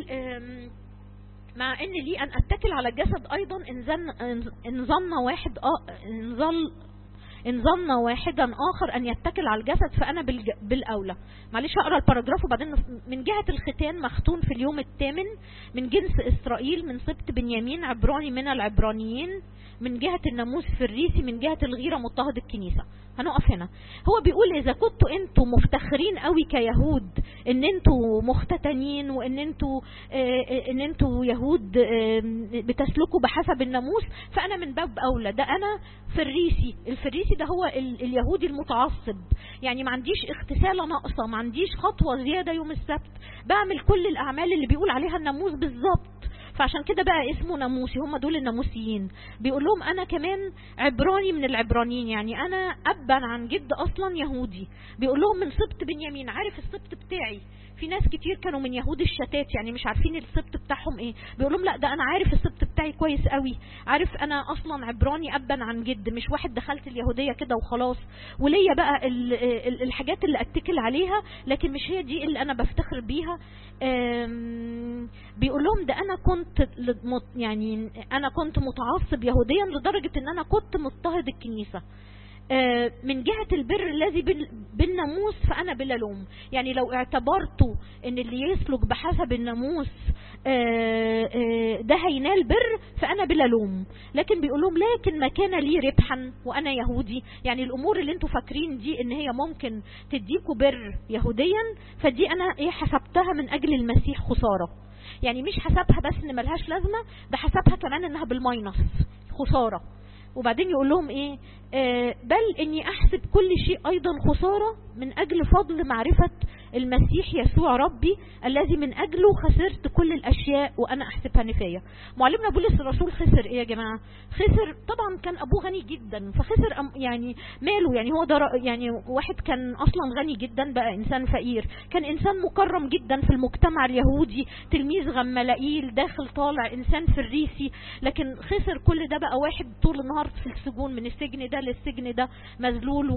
مع ان لي ان اتكل على الجسد ايضا ان ظن ان ظن واحد اه ان ظل إن ظن واحدا آخر أن يتكل على الجسد فأنا بالج... بالأولى معلش هقرا الباراجراف وبعدين من جهة الختان مختون في اليوم الثامن من جنس إسرائيل من سبط بنيامين عبراني من العبرانيين من جهة الناموس في الريسي من جهة الغيرة مضطهد الكنيسة هنقف هنا هو بيقول إذا كنتوا أنتوا مفتخرين قوي كيهود إن أنتوا مختتنين وإن أنتوا آه إن أنتوا يهود آه بتسلكوا بحسب الناموس فأنا من باب أولى ده أنا فريسي الفريسي ده هو ال اليهودي المتعصب يعني ما عنديش اغتسالة ناقصة ما عنديش خطوة زيادة يوم السبت بعمل كل الأعمال اللي بيقول عليها الناموس بالظبط فعشان كده بقى اسمه ناموسي هم دول الناموسيين بيقول لهم انا كمان عبراني من العبرانيين يعني انا ابا عن جد اصلا يهودي بيقول لهم من سبط بنيامين عارف السبط بتاعي في ناس كتير كانوا من يهود الشتات يعني مش عارفين السبت بتاعهم ايه بيقول لهم لا ده انا عارف السبت بتاعي كويس قوي عارف انا اصلا عبراني ابا عن جد مش واحد دخلت اليهوديه كده وخلاص وليا بقى ال ال الحاجات اللي اتكل عليها لكن مش هي دي اللي انا بفتخر بيها بيقول لهم ده انا كنت كنت يعني انا كنت متعصب يهوديا لدرجة ان انا كنت مضطهد الكنيسة من جهة البر الذي بالناموس فأنا بلا لوم يعني لو اعتبرتوا ان اللي يسلك بحسب الناموس ده هينال بر فأنا بلا لوم لكن بيقول لهم لكن ما كان لي ربحا وأنا يهودي يعني الأمور اللي انتوا فاكرين دي ان هي ممكن تديكوا بر يهوديا فدي أنا ايه حسبتها من أجل المسيح خسارة يعني مش حسبها بس ان ملهاش لازمة ده حسبها كمان انها بالماينس خسارة وبعدين يقول لهم ايه آه بل اني احسب كل شيء ايضا خسارة من اجل فضل معرفة المسيح يسوع ربي الذي من اجله خسرت كل الاشياء وانا احسبها نفاية معلمنا بولس الرسول خسر ايه يا جماعة خسر طبعا كان ابوه غني جدا فخسر يعني ماله يعني هو ده يعني واحد كان اصلا غني جدا بقى انسان فقير كان انسان مكرم جدا في المجتمع اليهودي تلميذ غملائيل داخل طالع انسان فريسي لكن خسر كل ده بقى واحد طول النهار في السجون من السجن ده للسجن ده مذلول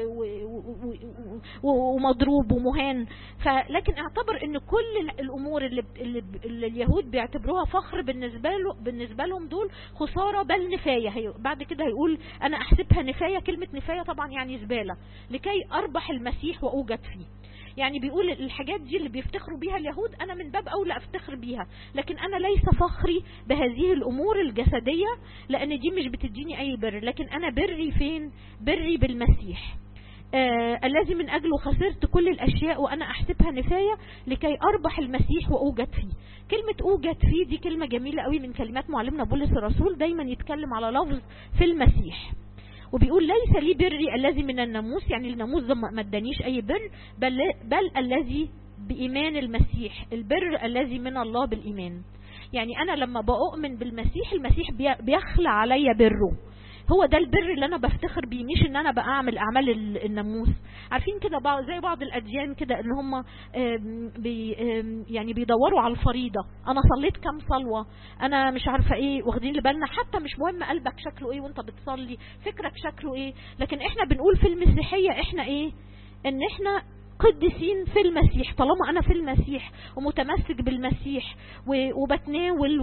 ومضروب ومهان فلكن اعتبر ان كل الامور اللي, اللي, اللي اليهود بيعتبروها فخر بالنسبه له بالنسبه لهم دول خساره بل نفايه هي بعد كده هيقول انا احسبها نفايه كلمه نفايه طبعا يعني زباله لكي اربح المسيح واوجد فيه يعني بيقول الحاجات دي اللي بيفتخروا بيها اليهود انا من باب اولى افتخر بيها لكن انا ليس فخري بهذه الامور الجسديه لان دي مش بتديني اي بر لكن انا بري فين بري بالمسيح آه الذي من أجله خسرت كل الأشياء وأنا أحسبها نفاية لكي أربح المسيح وأوجد فيه كلمة أوجد فيه دي كلمة جميلة قوي من كلمات معلمنا بولس الرسول دايما يتكلم على لفظ في المسيح وبيقول ليس لي بري الذي من الناموس يعني الناموس ده ما ادانيش أي بر بل, بل الذي بإيمان المسيح البر الذي من الله بالإيمان يعني أنا لما بؤمن بالمسيح المسيح بيخلع عليا بره هو ده البر اللي انا بفتخر بيه مش ان انا بقى اعمل اعمال الناموس عارفين كده بعض زي بعض الاديان كده ان هم بي يعني بيدوروا على الفريضه انا صليت كام صلوه انا مش عارفه ايه واخدين بالنا حتى مش مهم قلبك شكله ايه وانت بتصلي فكرك شكله ايه لكن احنا بنقول في المسيحيه احنا ايه ان احنا قدسين في المسيح طالما انا في المسيح ومتمسك بالمسيح وبتناول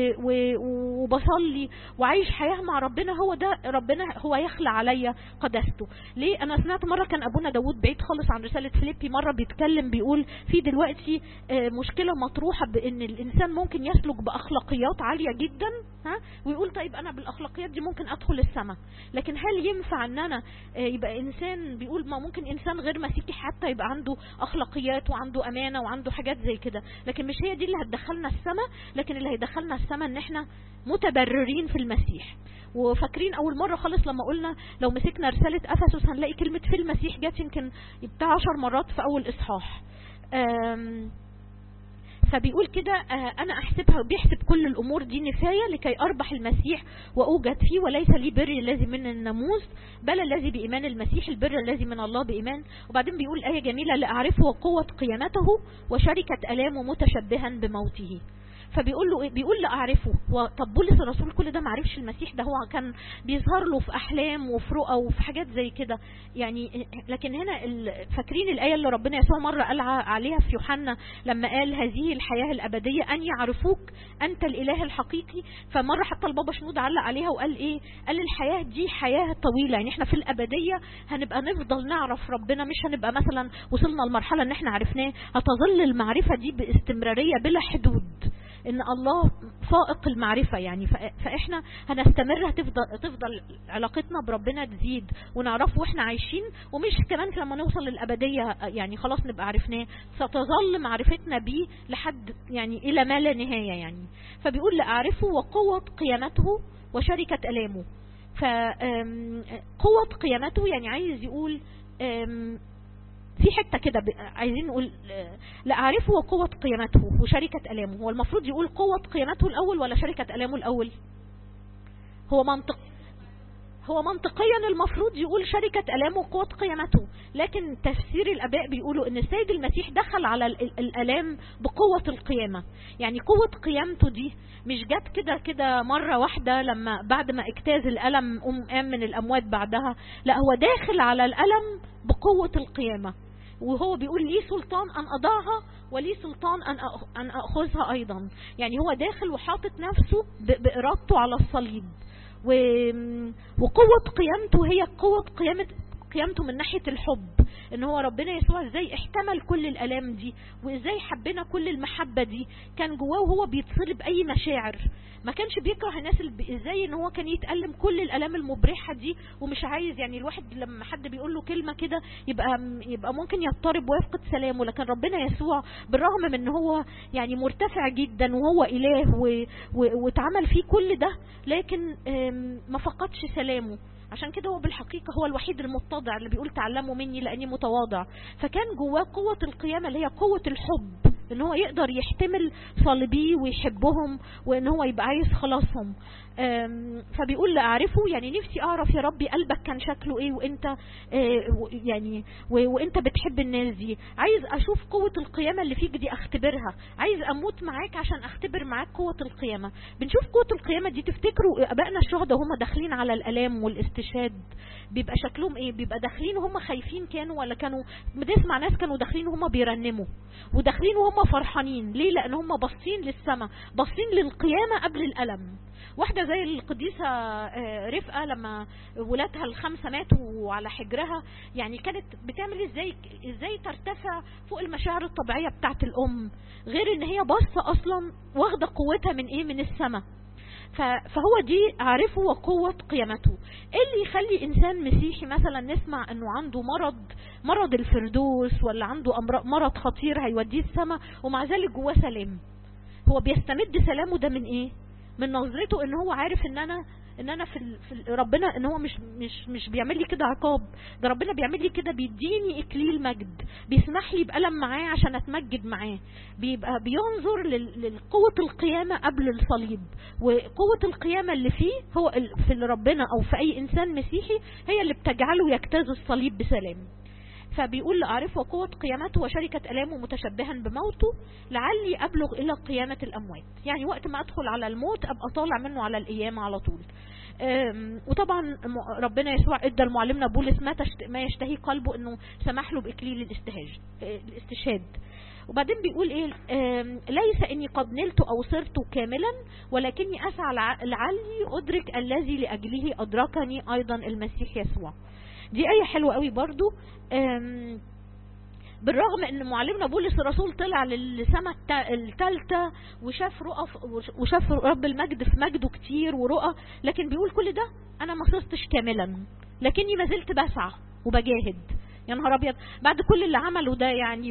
وبصلي وعايش حياة مع ربنا هو ده ربنا هو يخلع عليا قدسته ليه انا سمعت مرة كان ابونا داود بعيد خالص عن رسالة فيليبي مرة بيتكلم بيقول في دلوقتي مشكلة مطروحة بان الانسان ممكن يسلك باخلاقيات عالية جدا ها ويقول طيب انا بالاخلاقيات دي ممكن ادخل السماء لكن هل ينفع ان انا يبقى انسان بيقول ما ممكن انسان غير مسيحي حتى يبقى عنده اخلاقيات وعنده امانه وعنده حاجات زي كده لكن مش هي دي اللي هتدخلنا السماء لكن اللي هيدخلنا السماء ان احنا متبررين في المسيح وفاكرين اول مره خالص لما قلنا لو مسكنا رساله افسس هنلاقي كلمه في المسيح جت يمكن بتاع عشر مرات في اول اصحاح فبيقول كده انا احسبها بيحسب كل الامور دي نفاية لكي اربح المسيح واوجد فيه وليس لي بر الذي من الناموس بل الذي بايمان المسيح البر الذي من الله بايمان وبعدين بيقول ايه جميلة لاعرفه وقوة قيامته وشركة الامه متشبها بموته فبيقول له بيقول له اعرفه طب بولس الرسول كل ده ما عرفش المسيح ده هو كان بيظهر له في احلام وفي رؤى وفي حاجات زي كده يعني لكن هنا فاكرين الايه اللي ربنا يسوع مره قال عليها في يوحنا لما قال هذه الحياه الابديه ان يعرفوك انت الاله الحقيقي فمره حتى البابا شنود علق عليها وقال ايه قال الحياه دي حياه طويله يعني احنا في الابديه هنبقى نفضل نعرف ربنا مش هنبقى مثلا وصلنا لمرحله ان احنا عرفناه هتظل المعرفه دي باستمراريه بلا حدود ان الله فائق المعرفة يعني فاحنا هنستمر هتفضل تفضل علاقتنا بربنا تزيد ونعرفه واحنا عايشين ومش كمان لما نوصل للأبدية يعني خلاص نبقى عرفناه ستظل معرفتنا بيه لحد يعني إلى ما لا نهاية يعني فبيقول لأعرفه وقوة قيامته وشركة ألامه فقوة قيامته يعني عايز يقول في حتة كده عايزين نقول لأعرفه وقوة قيامته وشركة ألامه هو المفروض يقول قوة قيامته الأول ولا شركة ألامه الأول هو منطق هو منطقيا المفروض يقول شركة ألامه وقوة قيامته لكن تفسير الأباء بيقولوا أن السيد المسيح دخل على الألام بقوة القيامة يعني قوة قيامته دي مش جت كده كده مرة واحدة لما بعد ما اجتاز الألم قام من الأموات بعدها لا هو داخل على الألم بقوة القيامة وهو بيقول لي سلطان ان اضعها ولي سلطان ان ان اخذها ايضا يعني هو داخل وحاطط نفسه بارادته على الصليب وقوة قيامته هي قوة قيامة قيامته من ناحية الحب ان هو ربنا يسوع ازاي احتمل كل الالام دي وازاي حبنا كل المحبة دي كان جواه وهو بيتصلب اي مشاعر ما كانش بيكره الناس ازاي ان هو كان يتألم كل الالام المبرحة دي ومش عايز يعني الواحد لما حد بيقول له كلمة كده يبقى يبقى ممكن يضطرب ويفقد سلامه لكن ربنا يسوع بالرغم من ان هو يعني مرتفع جدا وهو اله واتعمل فيه كل ده لكن ما فقدش سلامه عشان كده هو بالحقيقة هو الوحيد المتضع اللي بيقول تعلموا مني لأني متواضع فكان جواه قوة القيامة اللي هي قوة الحب ان هو يقدر يحتمل صليبيه ويحبهم وان هو يبقى عايز خلاصهم فبيقول اعرفه يعني نفسي اعرف يا ربي قلبك كان شكله ايه وانت آه، يعني وانت بتحب الناس دي عايز اشوف قوة القيامة اللي فيك دي اختبرها عايز اموت معاك عشان اختبر معاك قوة القيامة بنشوف قوة القيامة دي تفتكروا ابائنا الشهداء هم داخلين على الالام والاستشهاد بيبقى شكلهم ايه بيبقى داخلين وهم خايفين كانوا ولا كانوا بنسمع ناس كانوا داخلين وهم بيرنموا وداخلين وهم فرحانين ليه لان هم باصين للسماء باصين للقيامة قبل الالم واحدة زي القديسة آه، رفقة لما ولادها الخمسة ماتوا على حجرها يعني كانت بتعمل ازاي ازاي ترتفع فوق المشاعر الطبيعية بتاعت الام غير ان هي باصة اصلا واخدة قوتها من ايه من السماء فهو دي عارفه وقوة قيامته ايه اللي يخلي انسان مسيحي مثلا نسمع انه عنده مرض مرض الفردوس ولا عنده مرض خطير هيوديه السماء ومع ذلك جواه سلام هو بيستمد سلامه ده من ايه من نظرته ان هو عارف ان انا ان انا في, في ربنا ان هو مش مش مش بيعمل لي كده عقاب ده ربنا بيعمل لي كده بيديني اكليل مجد بيسمح لي بألم معاه عشان اتمجد معاه بيبقى بينظر لقوة القيامة قبل الصليب وقوة القيامة اللي فيه هو في ربنا او في اي انسان مسيحي هي اللي بتجعله يجتاز الصليب بسلام فبيقول لأعرفه قوة قيامته وشركة ألامه متشبها بموته لعلي أبلغ إلى قيامة الأموات يعني وقت ما أدخل على الموت أبقى طالع منه على القيامة على طول وطبعا ربنا يسوع ادى لمعلمنا بولس ما, ما يشتهي قلبه انه سمح له باكليل الاستهاج الاستشهاد وبعدين بيقول ايه ليس اني قد نلت او صرت كاملا ولكني اسعى لعلي ادرك الذي لاجله ادركني ايضا المسيح يسوع دي آية حلوة قوي برضو بالرغم ان معلمنا بولس الرسول طلع للسماء الثالثة وشاف رؤى وشاف رب المجد في مجده كتير ورؤى لكن بيقول كل ده انا ما صرتش كاملا لكني ما زلت بسعى وبجاهد يا نهار ابيض بعد كل اللي عمله ده يعني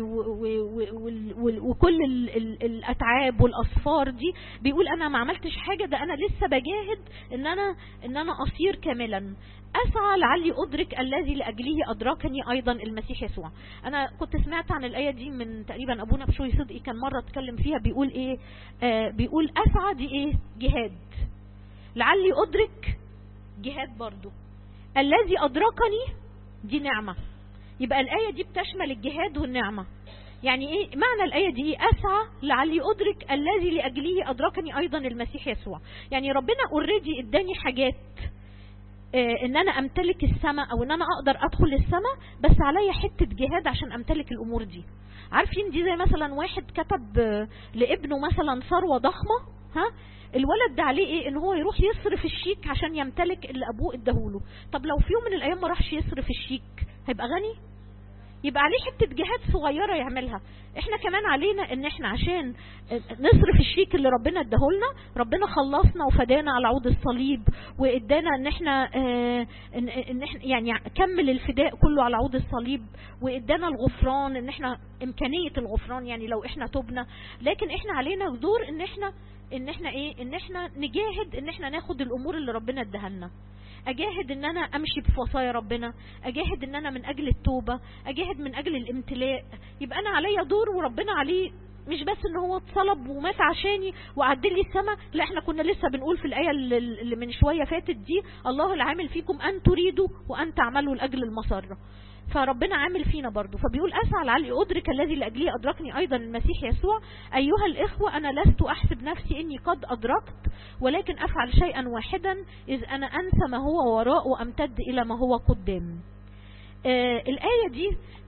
وكل الاتعاب والاصفار دي بيقول انا ما عملتش حاجه ده انا لسه بجاهد ان انا ان انا اصير كاملا اسعى لعلي ادرك الذي لاجله ادركني ايضا المسيح يسوع انا كنت سمعت عن الايه دي من تقريبا ابونا بشوي صدقي كان مره اتكلم فيها بيقول ايه آه بيقول اسعى دي ايه جهاد لعلي ادرك جهاد برضو الذي ادركني دي نعمه يبقى الآية دي بتشمل الجهاد والنعمة يعني ايه معنى الآية دي أسعى لعلي أدرك الذي لأجله أدركني أيضا المسيح يسوع يعني ربنا اوريدي اداني حاجات اه ان انا امتلك السماء او ان انا اقدر ادخل السماء بس عليا حتة جهاد عشان امتلك الامور دي عارفين دي زي مثلا واحد كتب لابنه مثلا ثروة ضخمة ها الولد ده عليه ايه ان هو يروح يصرف الشيك عشان يمتلك اللي ابوه اداهوله طب لو في يوم من الايام ما راحش يصرف الشيك هيبقى غني يبقى عليه حتة جهاد صغيرة يعملها احنا كمان علينا ان احنا عشان نصرف الشيك اللي ربنا اداهولنا ربنا خلصنا وفدانا على عود الصليب وادانا ان احنا اه ان احنا يعني كمل الفداء كله على عود الصليب وادانا الغفران ان احنا امكانية الغفران يعني لو احنا تبنا لكن احنا علينا دور ان احنا ان احنا ايه ان احنا نجاهد ان احنا ناخد الامور اللي ربنا اداها لنا اجاهد ان انا امشي بوصايا ربنا اجاهد ان انا من اجل التوبة اجاهد من اجل الامتلاء يبقى انا عليا دور وربنا عليه مش بس ان هو اتصلب ومات عشاني وعدل لي السماء لا احنا كنا لسه بنقول في الايه اللي من شويه فاتت دي الله العامل فيكم ان تريدوا وان تعملوا لاجل المسره فربنا عامل فينا برضو فبيقول أسعى لعلي أدرك الذي لأجله أدركني أيضا المسيح يسوع أيها الإخوة أنا لست أحسب نفسي إني قد أدركت ولكن أفعل شيئا واحدا إذ أنا أنسى ما هو وراء وأمتد إلى ما هو قدام آه الآية دي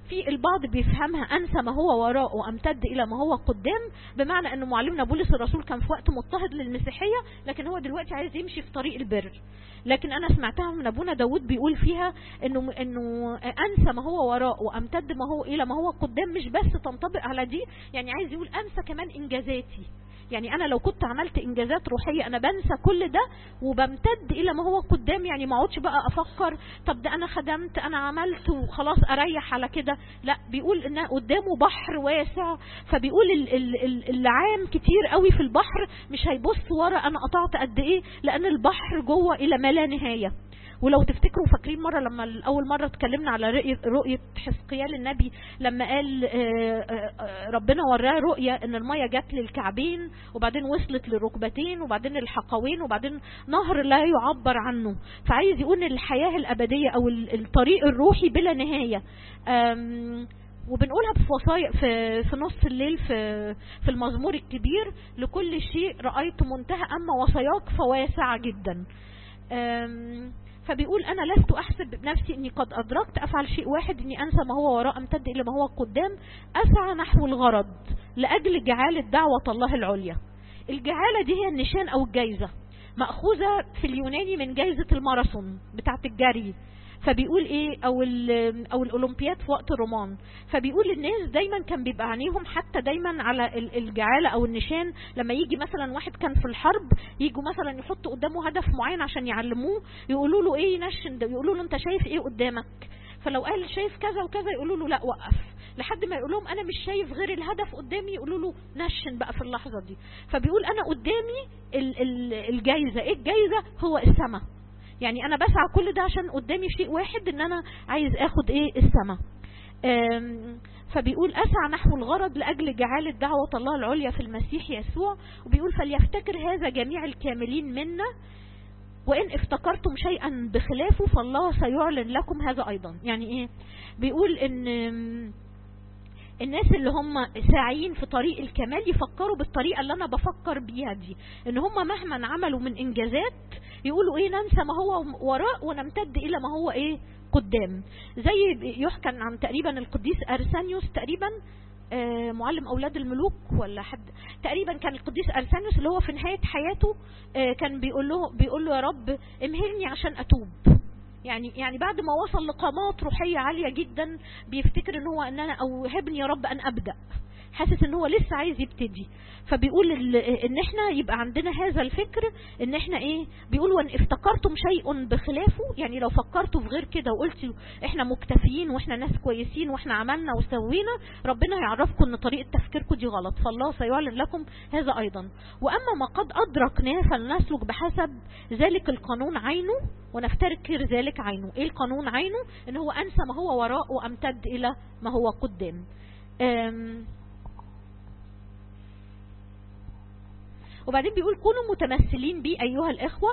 في البعض بيفهمها انسى ما هو وراء وامتد الى ما هو قدام بمعنى ان معلمنا بولس الرسول كان في وقت مضطهد للمسيحيه لكن هو دلوقتي عايز يمشي في طريق البر لكن انا سمعتها من ابونا داود بيقول فيها انه انه انسى ما هو وراء وامتد ما هو الى ما هو قدام مش بس تنطبق على دي يعني عايز يقول انسى كمان انجازاتي يعني انا لو كنت عملت انجازات روحيه انا بنسى كل ده وبمتد الى ما هو قدام يعني ما اقعدش بقى افكر طب ده انا خدمت انا عملت وخلاص اريح على كده لا بيقول ان قدامه بحر واسع فبيقول ال- ال- ال- العام كتير قوي في البحر مش هيبص ورا انا قطعت قد ايه لان البحر جوه الى ما لا نهايه ولو تفتكروا فاكرين مرة لما أول مرة اتكلمنا على رؤية, رؤية حزقيال النبي لما قال آه، آه، ربنا وراه رؤية ان المية جت للكعبين وبعدين وصلت للركبتين وبعدين الحقوين وبعدين نهر لا يعبر عنه فعايز يقول ان الحياة الأبدية أو ال- الطريق الروحي بلا نهاية آم، وبنقولها في وصايا في في نص الليل في في المزمور الكبير لكل شيء رأيت منتهى أما وصاياك فواسعة جدا أم، فبيقول انا لست احسب بنفسي اني قد ادركت افعل شيء واحد اني انسى ما هو وراء امتد الى ما هو قدام اسعى نحو الغرض لاجل جعاله دعوه الله العليا الجعاله دي هي النشان او الجايزه ماخوذه في اليوناني من جايزه الماراثون بتاعه الجري فبيقول ايه او ال- او الاولمبياد في وقت الرومان فبيقول الناس دايما كان بيبقى عينيهم حتى دايما على ال- الجعاله او النشان لما يجي مثلا واحد كان في الحرب يجوا مثلا يحطوا قدامه هدف معين عشان يعلموه يقولوا له ايه ينشن ده يقولوا له انت شايف ايه قدامك فلو قال شايف كذا وكذا يقولوا له لا وقف لحد ما يقول لهم انا مش شايف غير الهدف قدامي يقولوا له نشن بقى في اللحظه دي فبيقول انا قدامي ال- ال- الجايزه ايه الجايزه هو السماء يعني انا بسعى كل ده عشان قدامي شيء واحد ان انا عايز اخد ايه السماء أم، فبيقول اسعى نحو الغرض لاجل جعاله دعوه الله العليا في المسيح يسوع وبيقول فليفتكر هذا جميع الكاملين منا وان افتكرتم شيئا بخلافه فالله سيعلن لكم هذا ايضا يعني ايه بيقول ان أم، الناس اللي هم ساعيين في طريق الكمال يفكروا بالطريقه اللي انا بفكر بيها دي ان هم مهما عملوا من انجازات يقولوا ايه ننسى ما هو وراء ونمتد الى ما هو ايه قدام زي يحكى عن تقريبا القديس ارسانيوس تقريبا آه، معلم اولاد الملوك ولا حد تقريبا كان القديس ارسانيوس اللي هو في نهايه حياته آه، كان بيقول له بيقول له يا رب امهلني عشان اتوب يعني يعني بعد ما وصل لقامات روحيه عاليه جدا بيفتكر ان هو ان انا اوهبني يا رب ان ابدا حاسس ان هو لسه عايز يبتدي فبيقول ال- ان احنا يبقى عندنا هذا الفكر ان احنا ايه بيقول وان افتكرتم شيء بخلافه يعني لو فكرتوا في غير كده وقلتوا احنا مكتفيين واحنا ناس كويسين واحنا عملنا وسوينا ربنا هيعرفكم ان طريقه تفكيركم دي غلط فالله سيعلن لكم هذا ايضا واما ما قد ادركناه فلنسلك بحسب ذلك القانون عينه ونفتكر ذلك عينه ايه القانون عينه ان هو انسى ما هو وراء وامتد الى ما هو قدام أم وبعدين بيقول كونوا متمثلين بي أيها الإخوة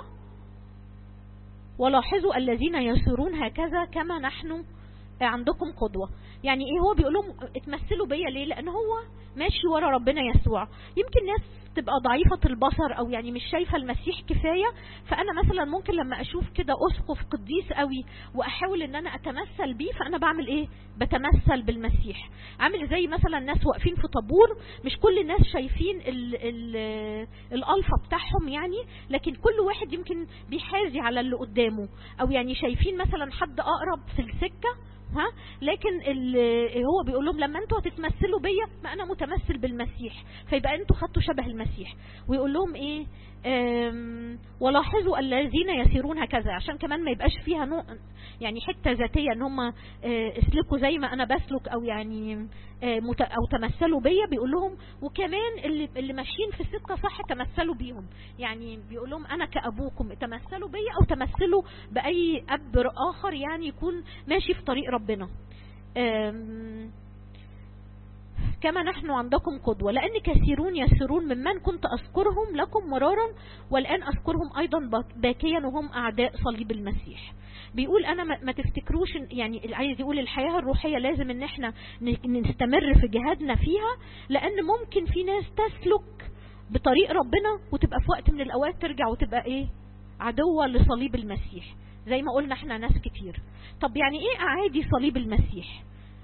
ولاحظوا الذين يسيرون هكذا كما نحن عندكم قدوة يعني ايه هو بيقول لهم اتمثلوا بيا ليه لان هو ماشي ورا ربنا يسوع يمكن ناس تبقى ضعيفة البصر او يعني مش شايفة المسيح كفاية فانا مثلا ممكن لما اشوف كده اسقف قديس قوي واحاول ان انا اتمثل بيه فانا بعمل ايه بتمثل بالمسيح عامل زي مثلا ناس واقفين في طابور مش كل الناس شايفين ال ال الالفا بتاعهم يعني لكن كل واحد يمكن بيحازي على اللي قدامه او يعني شايفين مثلا حد اقرب في السكة ها لكن ال- هو بيقول لهم لما انتوا هتتمثلوا بيا ما انا متمثل بالمسيح فيبقى انتوا خدتوا شبه المسيح ويقول لهم ايه آم، ولاحظوا الذين يسيرون هكذا عشان كمان ما يبقاش فيها نوع يعني حته ذاتيه ان هم آه، اسلكوا زي ما انا بسلك او يعني آه، مت- او تمثلوا بيا بيقول لهم وكمان اللي اللي ماشيين في السكه صح تمثلوا بيهم يعني بيقول لهم انا كابوكم تمثلوا بيا او تمثلوا باي اب اخر يعني يكون ماشي في طريق ربنا آم، كما نحن عندكم قدوة لأن كثيرون يسيرون ممن كنت أذكرهم لكم مرارا والآن أذكرهم أيضا باك- باكيا وهم أعداء صليب المسيح بيقول أنا ما ما تفتكروش إن- يعني عايز يقول الحياة الروحية لازم إن احنا ن- نستمر في جهادنا فيها لأن ممكن في ناس تسلك بطريق ربنا وتبقى في وقت من الأوقات ترجع وتبقى إيه عدوة لصليب المسيح زي ما قلنا احنا ناس كتير طب يعني ايه اعادي صليب المسيح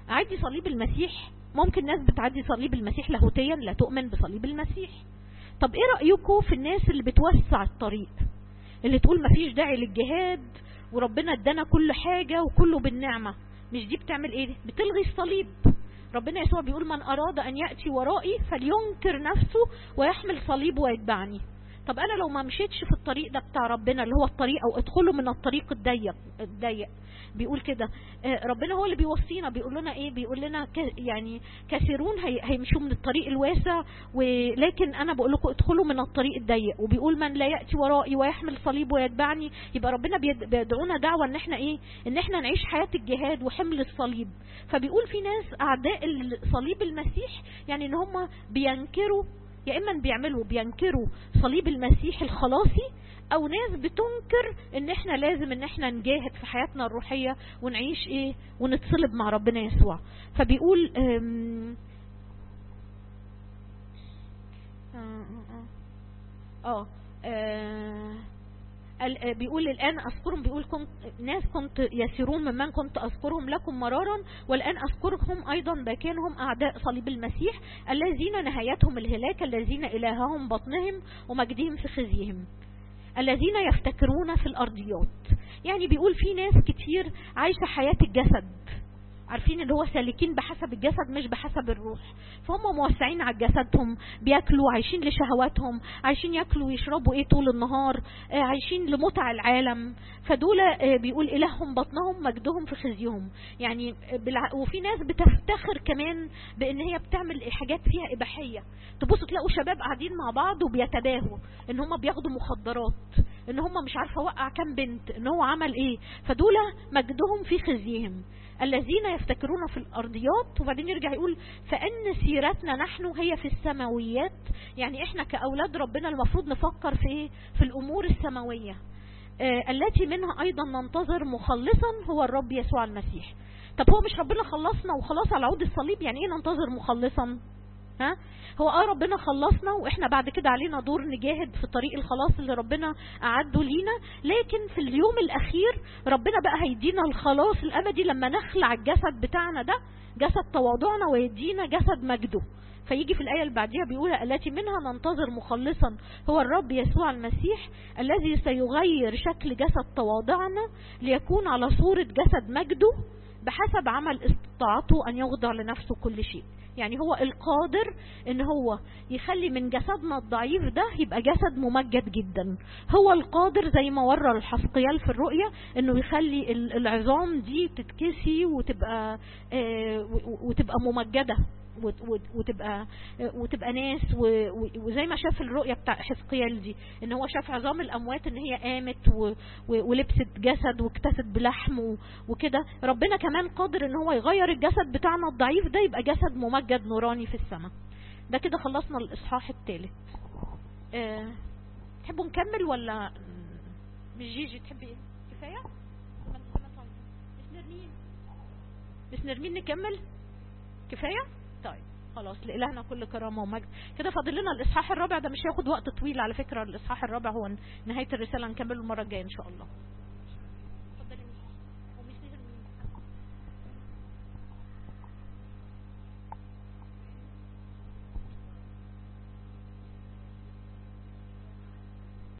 اعدي صليب المسيح ممكن ناس بتعدي صليب المسيح لاهوتيا لا تؤمن بصليب المسيح طب ايه رأيكم في الناس اللي بتوسع الطريق اللي تقول مفيش داعي للجهاد وربنا ادانا كل حاجة وكله بالنعمة مش دي بتعمل ايه بتلغي الصليب ربنا يسوع بيقول من اراد ان يأتي ورائي فلينكر نفسه ويحمل صليبه ويتبعني طب انا لو ما مشيتش في الطريق ده بتاع ربنا اللي هو الطريق او ادخله من الطريق الضيق الضيق بيقول كده آه، ربنا هو اللي بيوصينا بيقول لنا ايه بيقول لنا ك- يعني كثيرون هي- هيمشوا من الطريق الواسع ولكن انا بقول لكم ادخلوا من الطريق الضيق وبيقول من لا ياتي ورائي ويحمل صليبه ويتبعني يبقى ربنا بيد- بيدعونا دعوه ان احنا ايه ان احنا نعيش حياه الجهاد وحمل الصليب فبيقول في ناس اعداء ال- صليب المسيح يعني ان هم بينكروا يا اما بيعملوا بينكروا صليب المسيح الخلاصي او ناس بتنكر ان احنا لازم ان احنا نجاهد في حياتنا الروحية ونعيش ايه ونتصلب مع ربنا يسوع فبيقول أم، اه اه اه ال- آه، بيقول الآن أذكرهم بيقول كنت ناس كنت يسيرون ممن كنت أذكرهم لكم مرارا والآن أذكرهم أيضا باكنهم أعداء صليب المسيح الذين نهايتهم الهلاك الذين إلههم بطنهم ومجدهم في خزيهم الذين يفتكرون في الأرضيات يعني بيقول في ناس كتير عايشة حياة الجسد عارفين اللي هو سالكين بحسب الجسد مش بحسب الروح فهم موسعين على جسدهم بياكلوا عايشين لشهواتهم عايشين ياكلوا ويشربوا ايه طول النهار آه، عايشين لمتع العالم فدول آه، بيقول الههم بطنهم مجدهم في خزيهم يعني آه، بالع... وفي ناس بتفتخر كمان بان هي بتعمل حاجات فيها اباحيه تبصوا تلاقوا شباب قاعدين مع بعض وبيتباهوا ان هم بياخدوا مخدرات ان هم مش عارفه وقع كام بنت ان هو عمل ايه فدول مجدهم في خزيهم الذين يفتكرون في الأرضيات وبعدين يرجع يقول فأن سيرتنا نحن هي في السماويات يعني احنا كأولاد ربنا المفروض نفكر في ايه في الأمور السماوية آه التي منها أيضا ننتظر مخلصا هو الرب يسوع المسيح طب هو مش ربنا خلصنا وخلاص على عود الصليب يعني ايه ننتظر مخلصا ها هو اه ربنا خلصنا واحنا بعد كده علينا دور نجاهد في طريق الخلاص اللي ربنا اعده لينا لكن في اليوم الاخير ربنا بقى هيدينا الخلاص الابدي لما نخلع الجسد بتاعنا ده جسد تواضعنا ويدينا جسد مجده فيجي في الآية اللي بعديها بيقول التي منها ننتظر مخلصا هو الرب يسوع المسيح الذي سيغير شكل جسد تواضعنا ليكون على صورة جسد مجده بحسب عمل استطاعته أن يخضع لنفسه كل شيء يعني هو القادر ان هو يخلي من جسدنا الضعيف ده يبقى جسد ممجد جدا هو القادر زي ما ورى الحسقيال في الرؤية انه يخلي ال- العظام دي تتكسي وتبقى آه، و- وتبقى ممجدة وت- وت- وتبقى وتبقى ناس و- و- وزي ما شاف الرؤيه بتاع حزقيال دي ان هو شاف عظام الاموات ان هي قامت و- و- ولبست جسد واكتست بلحم و- وكده ربنا كمان قادر ان هو يغير الجسد بتاعنا الضعيف ده يبقى جسد ممجد نوراني في السماء ده كده خلصنا الاصحاح الثالث أه تحبوا نكمل ولا مش جيجي تحبي ايه كفايه ما انت ما طيب. مش نرمين مش نرمين نكمل كفايه طيب خلاص لإلهنا كل كرامة ومجد كده فاضل لنا الإصحاح الرابع ده مش هياخد وقت طويل على فكرة الإصحاح الرابع هو نهاية الرسالة نكمله المرة الجاية إن شاء الله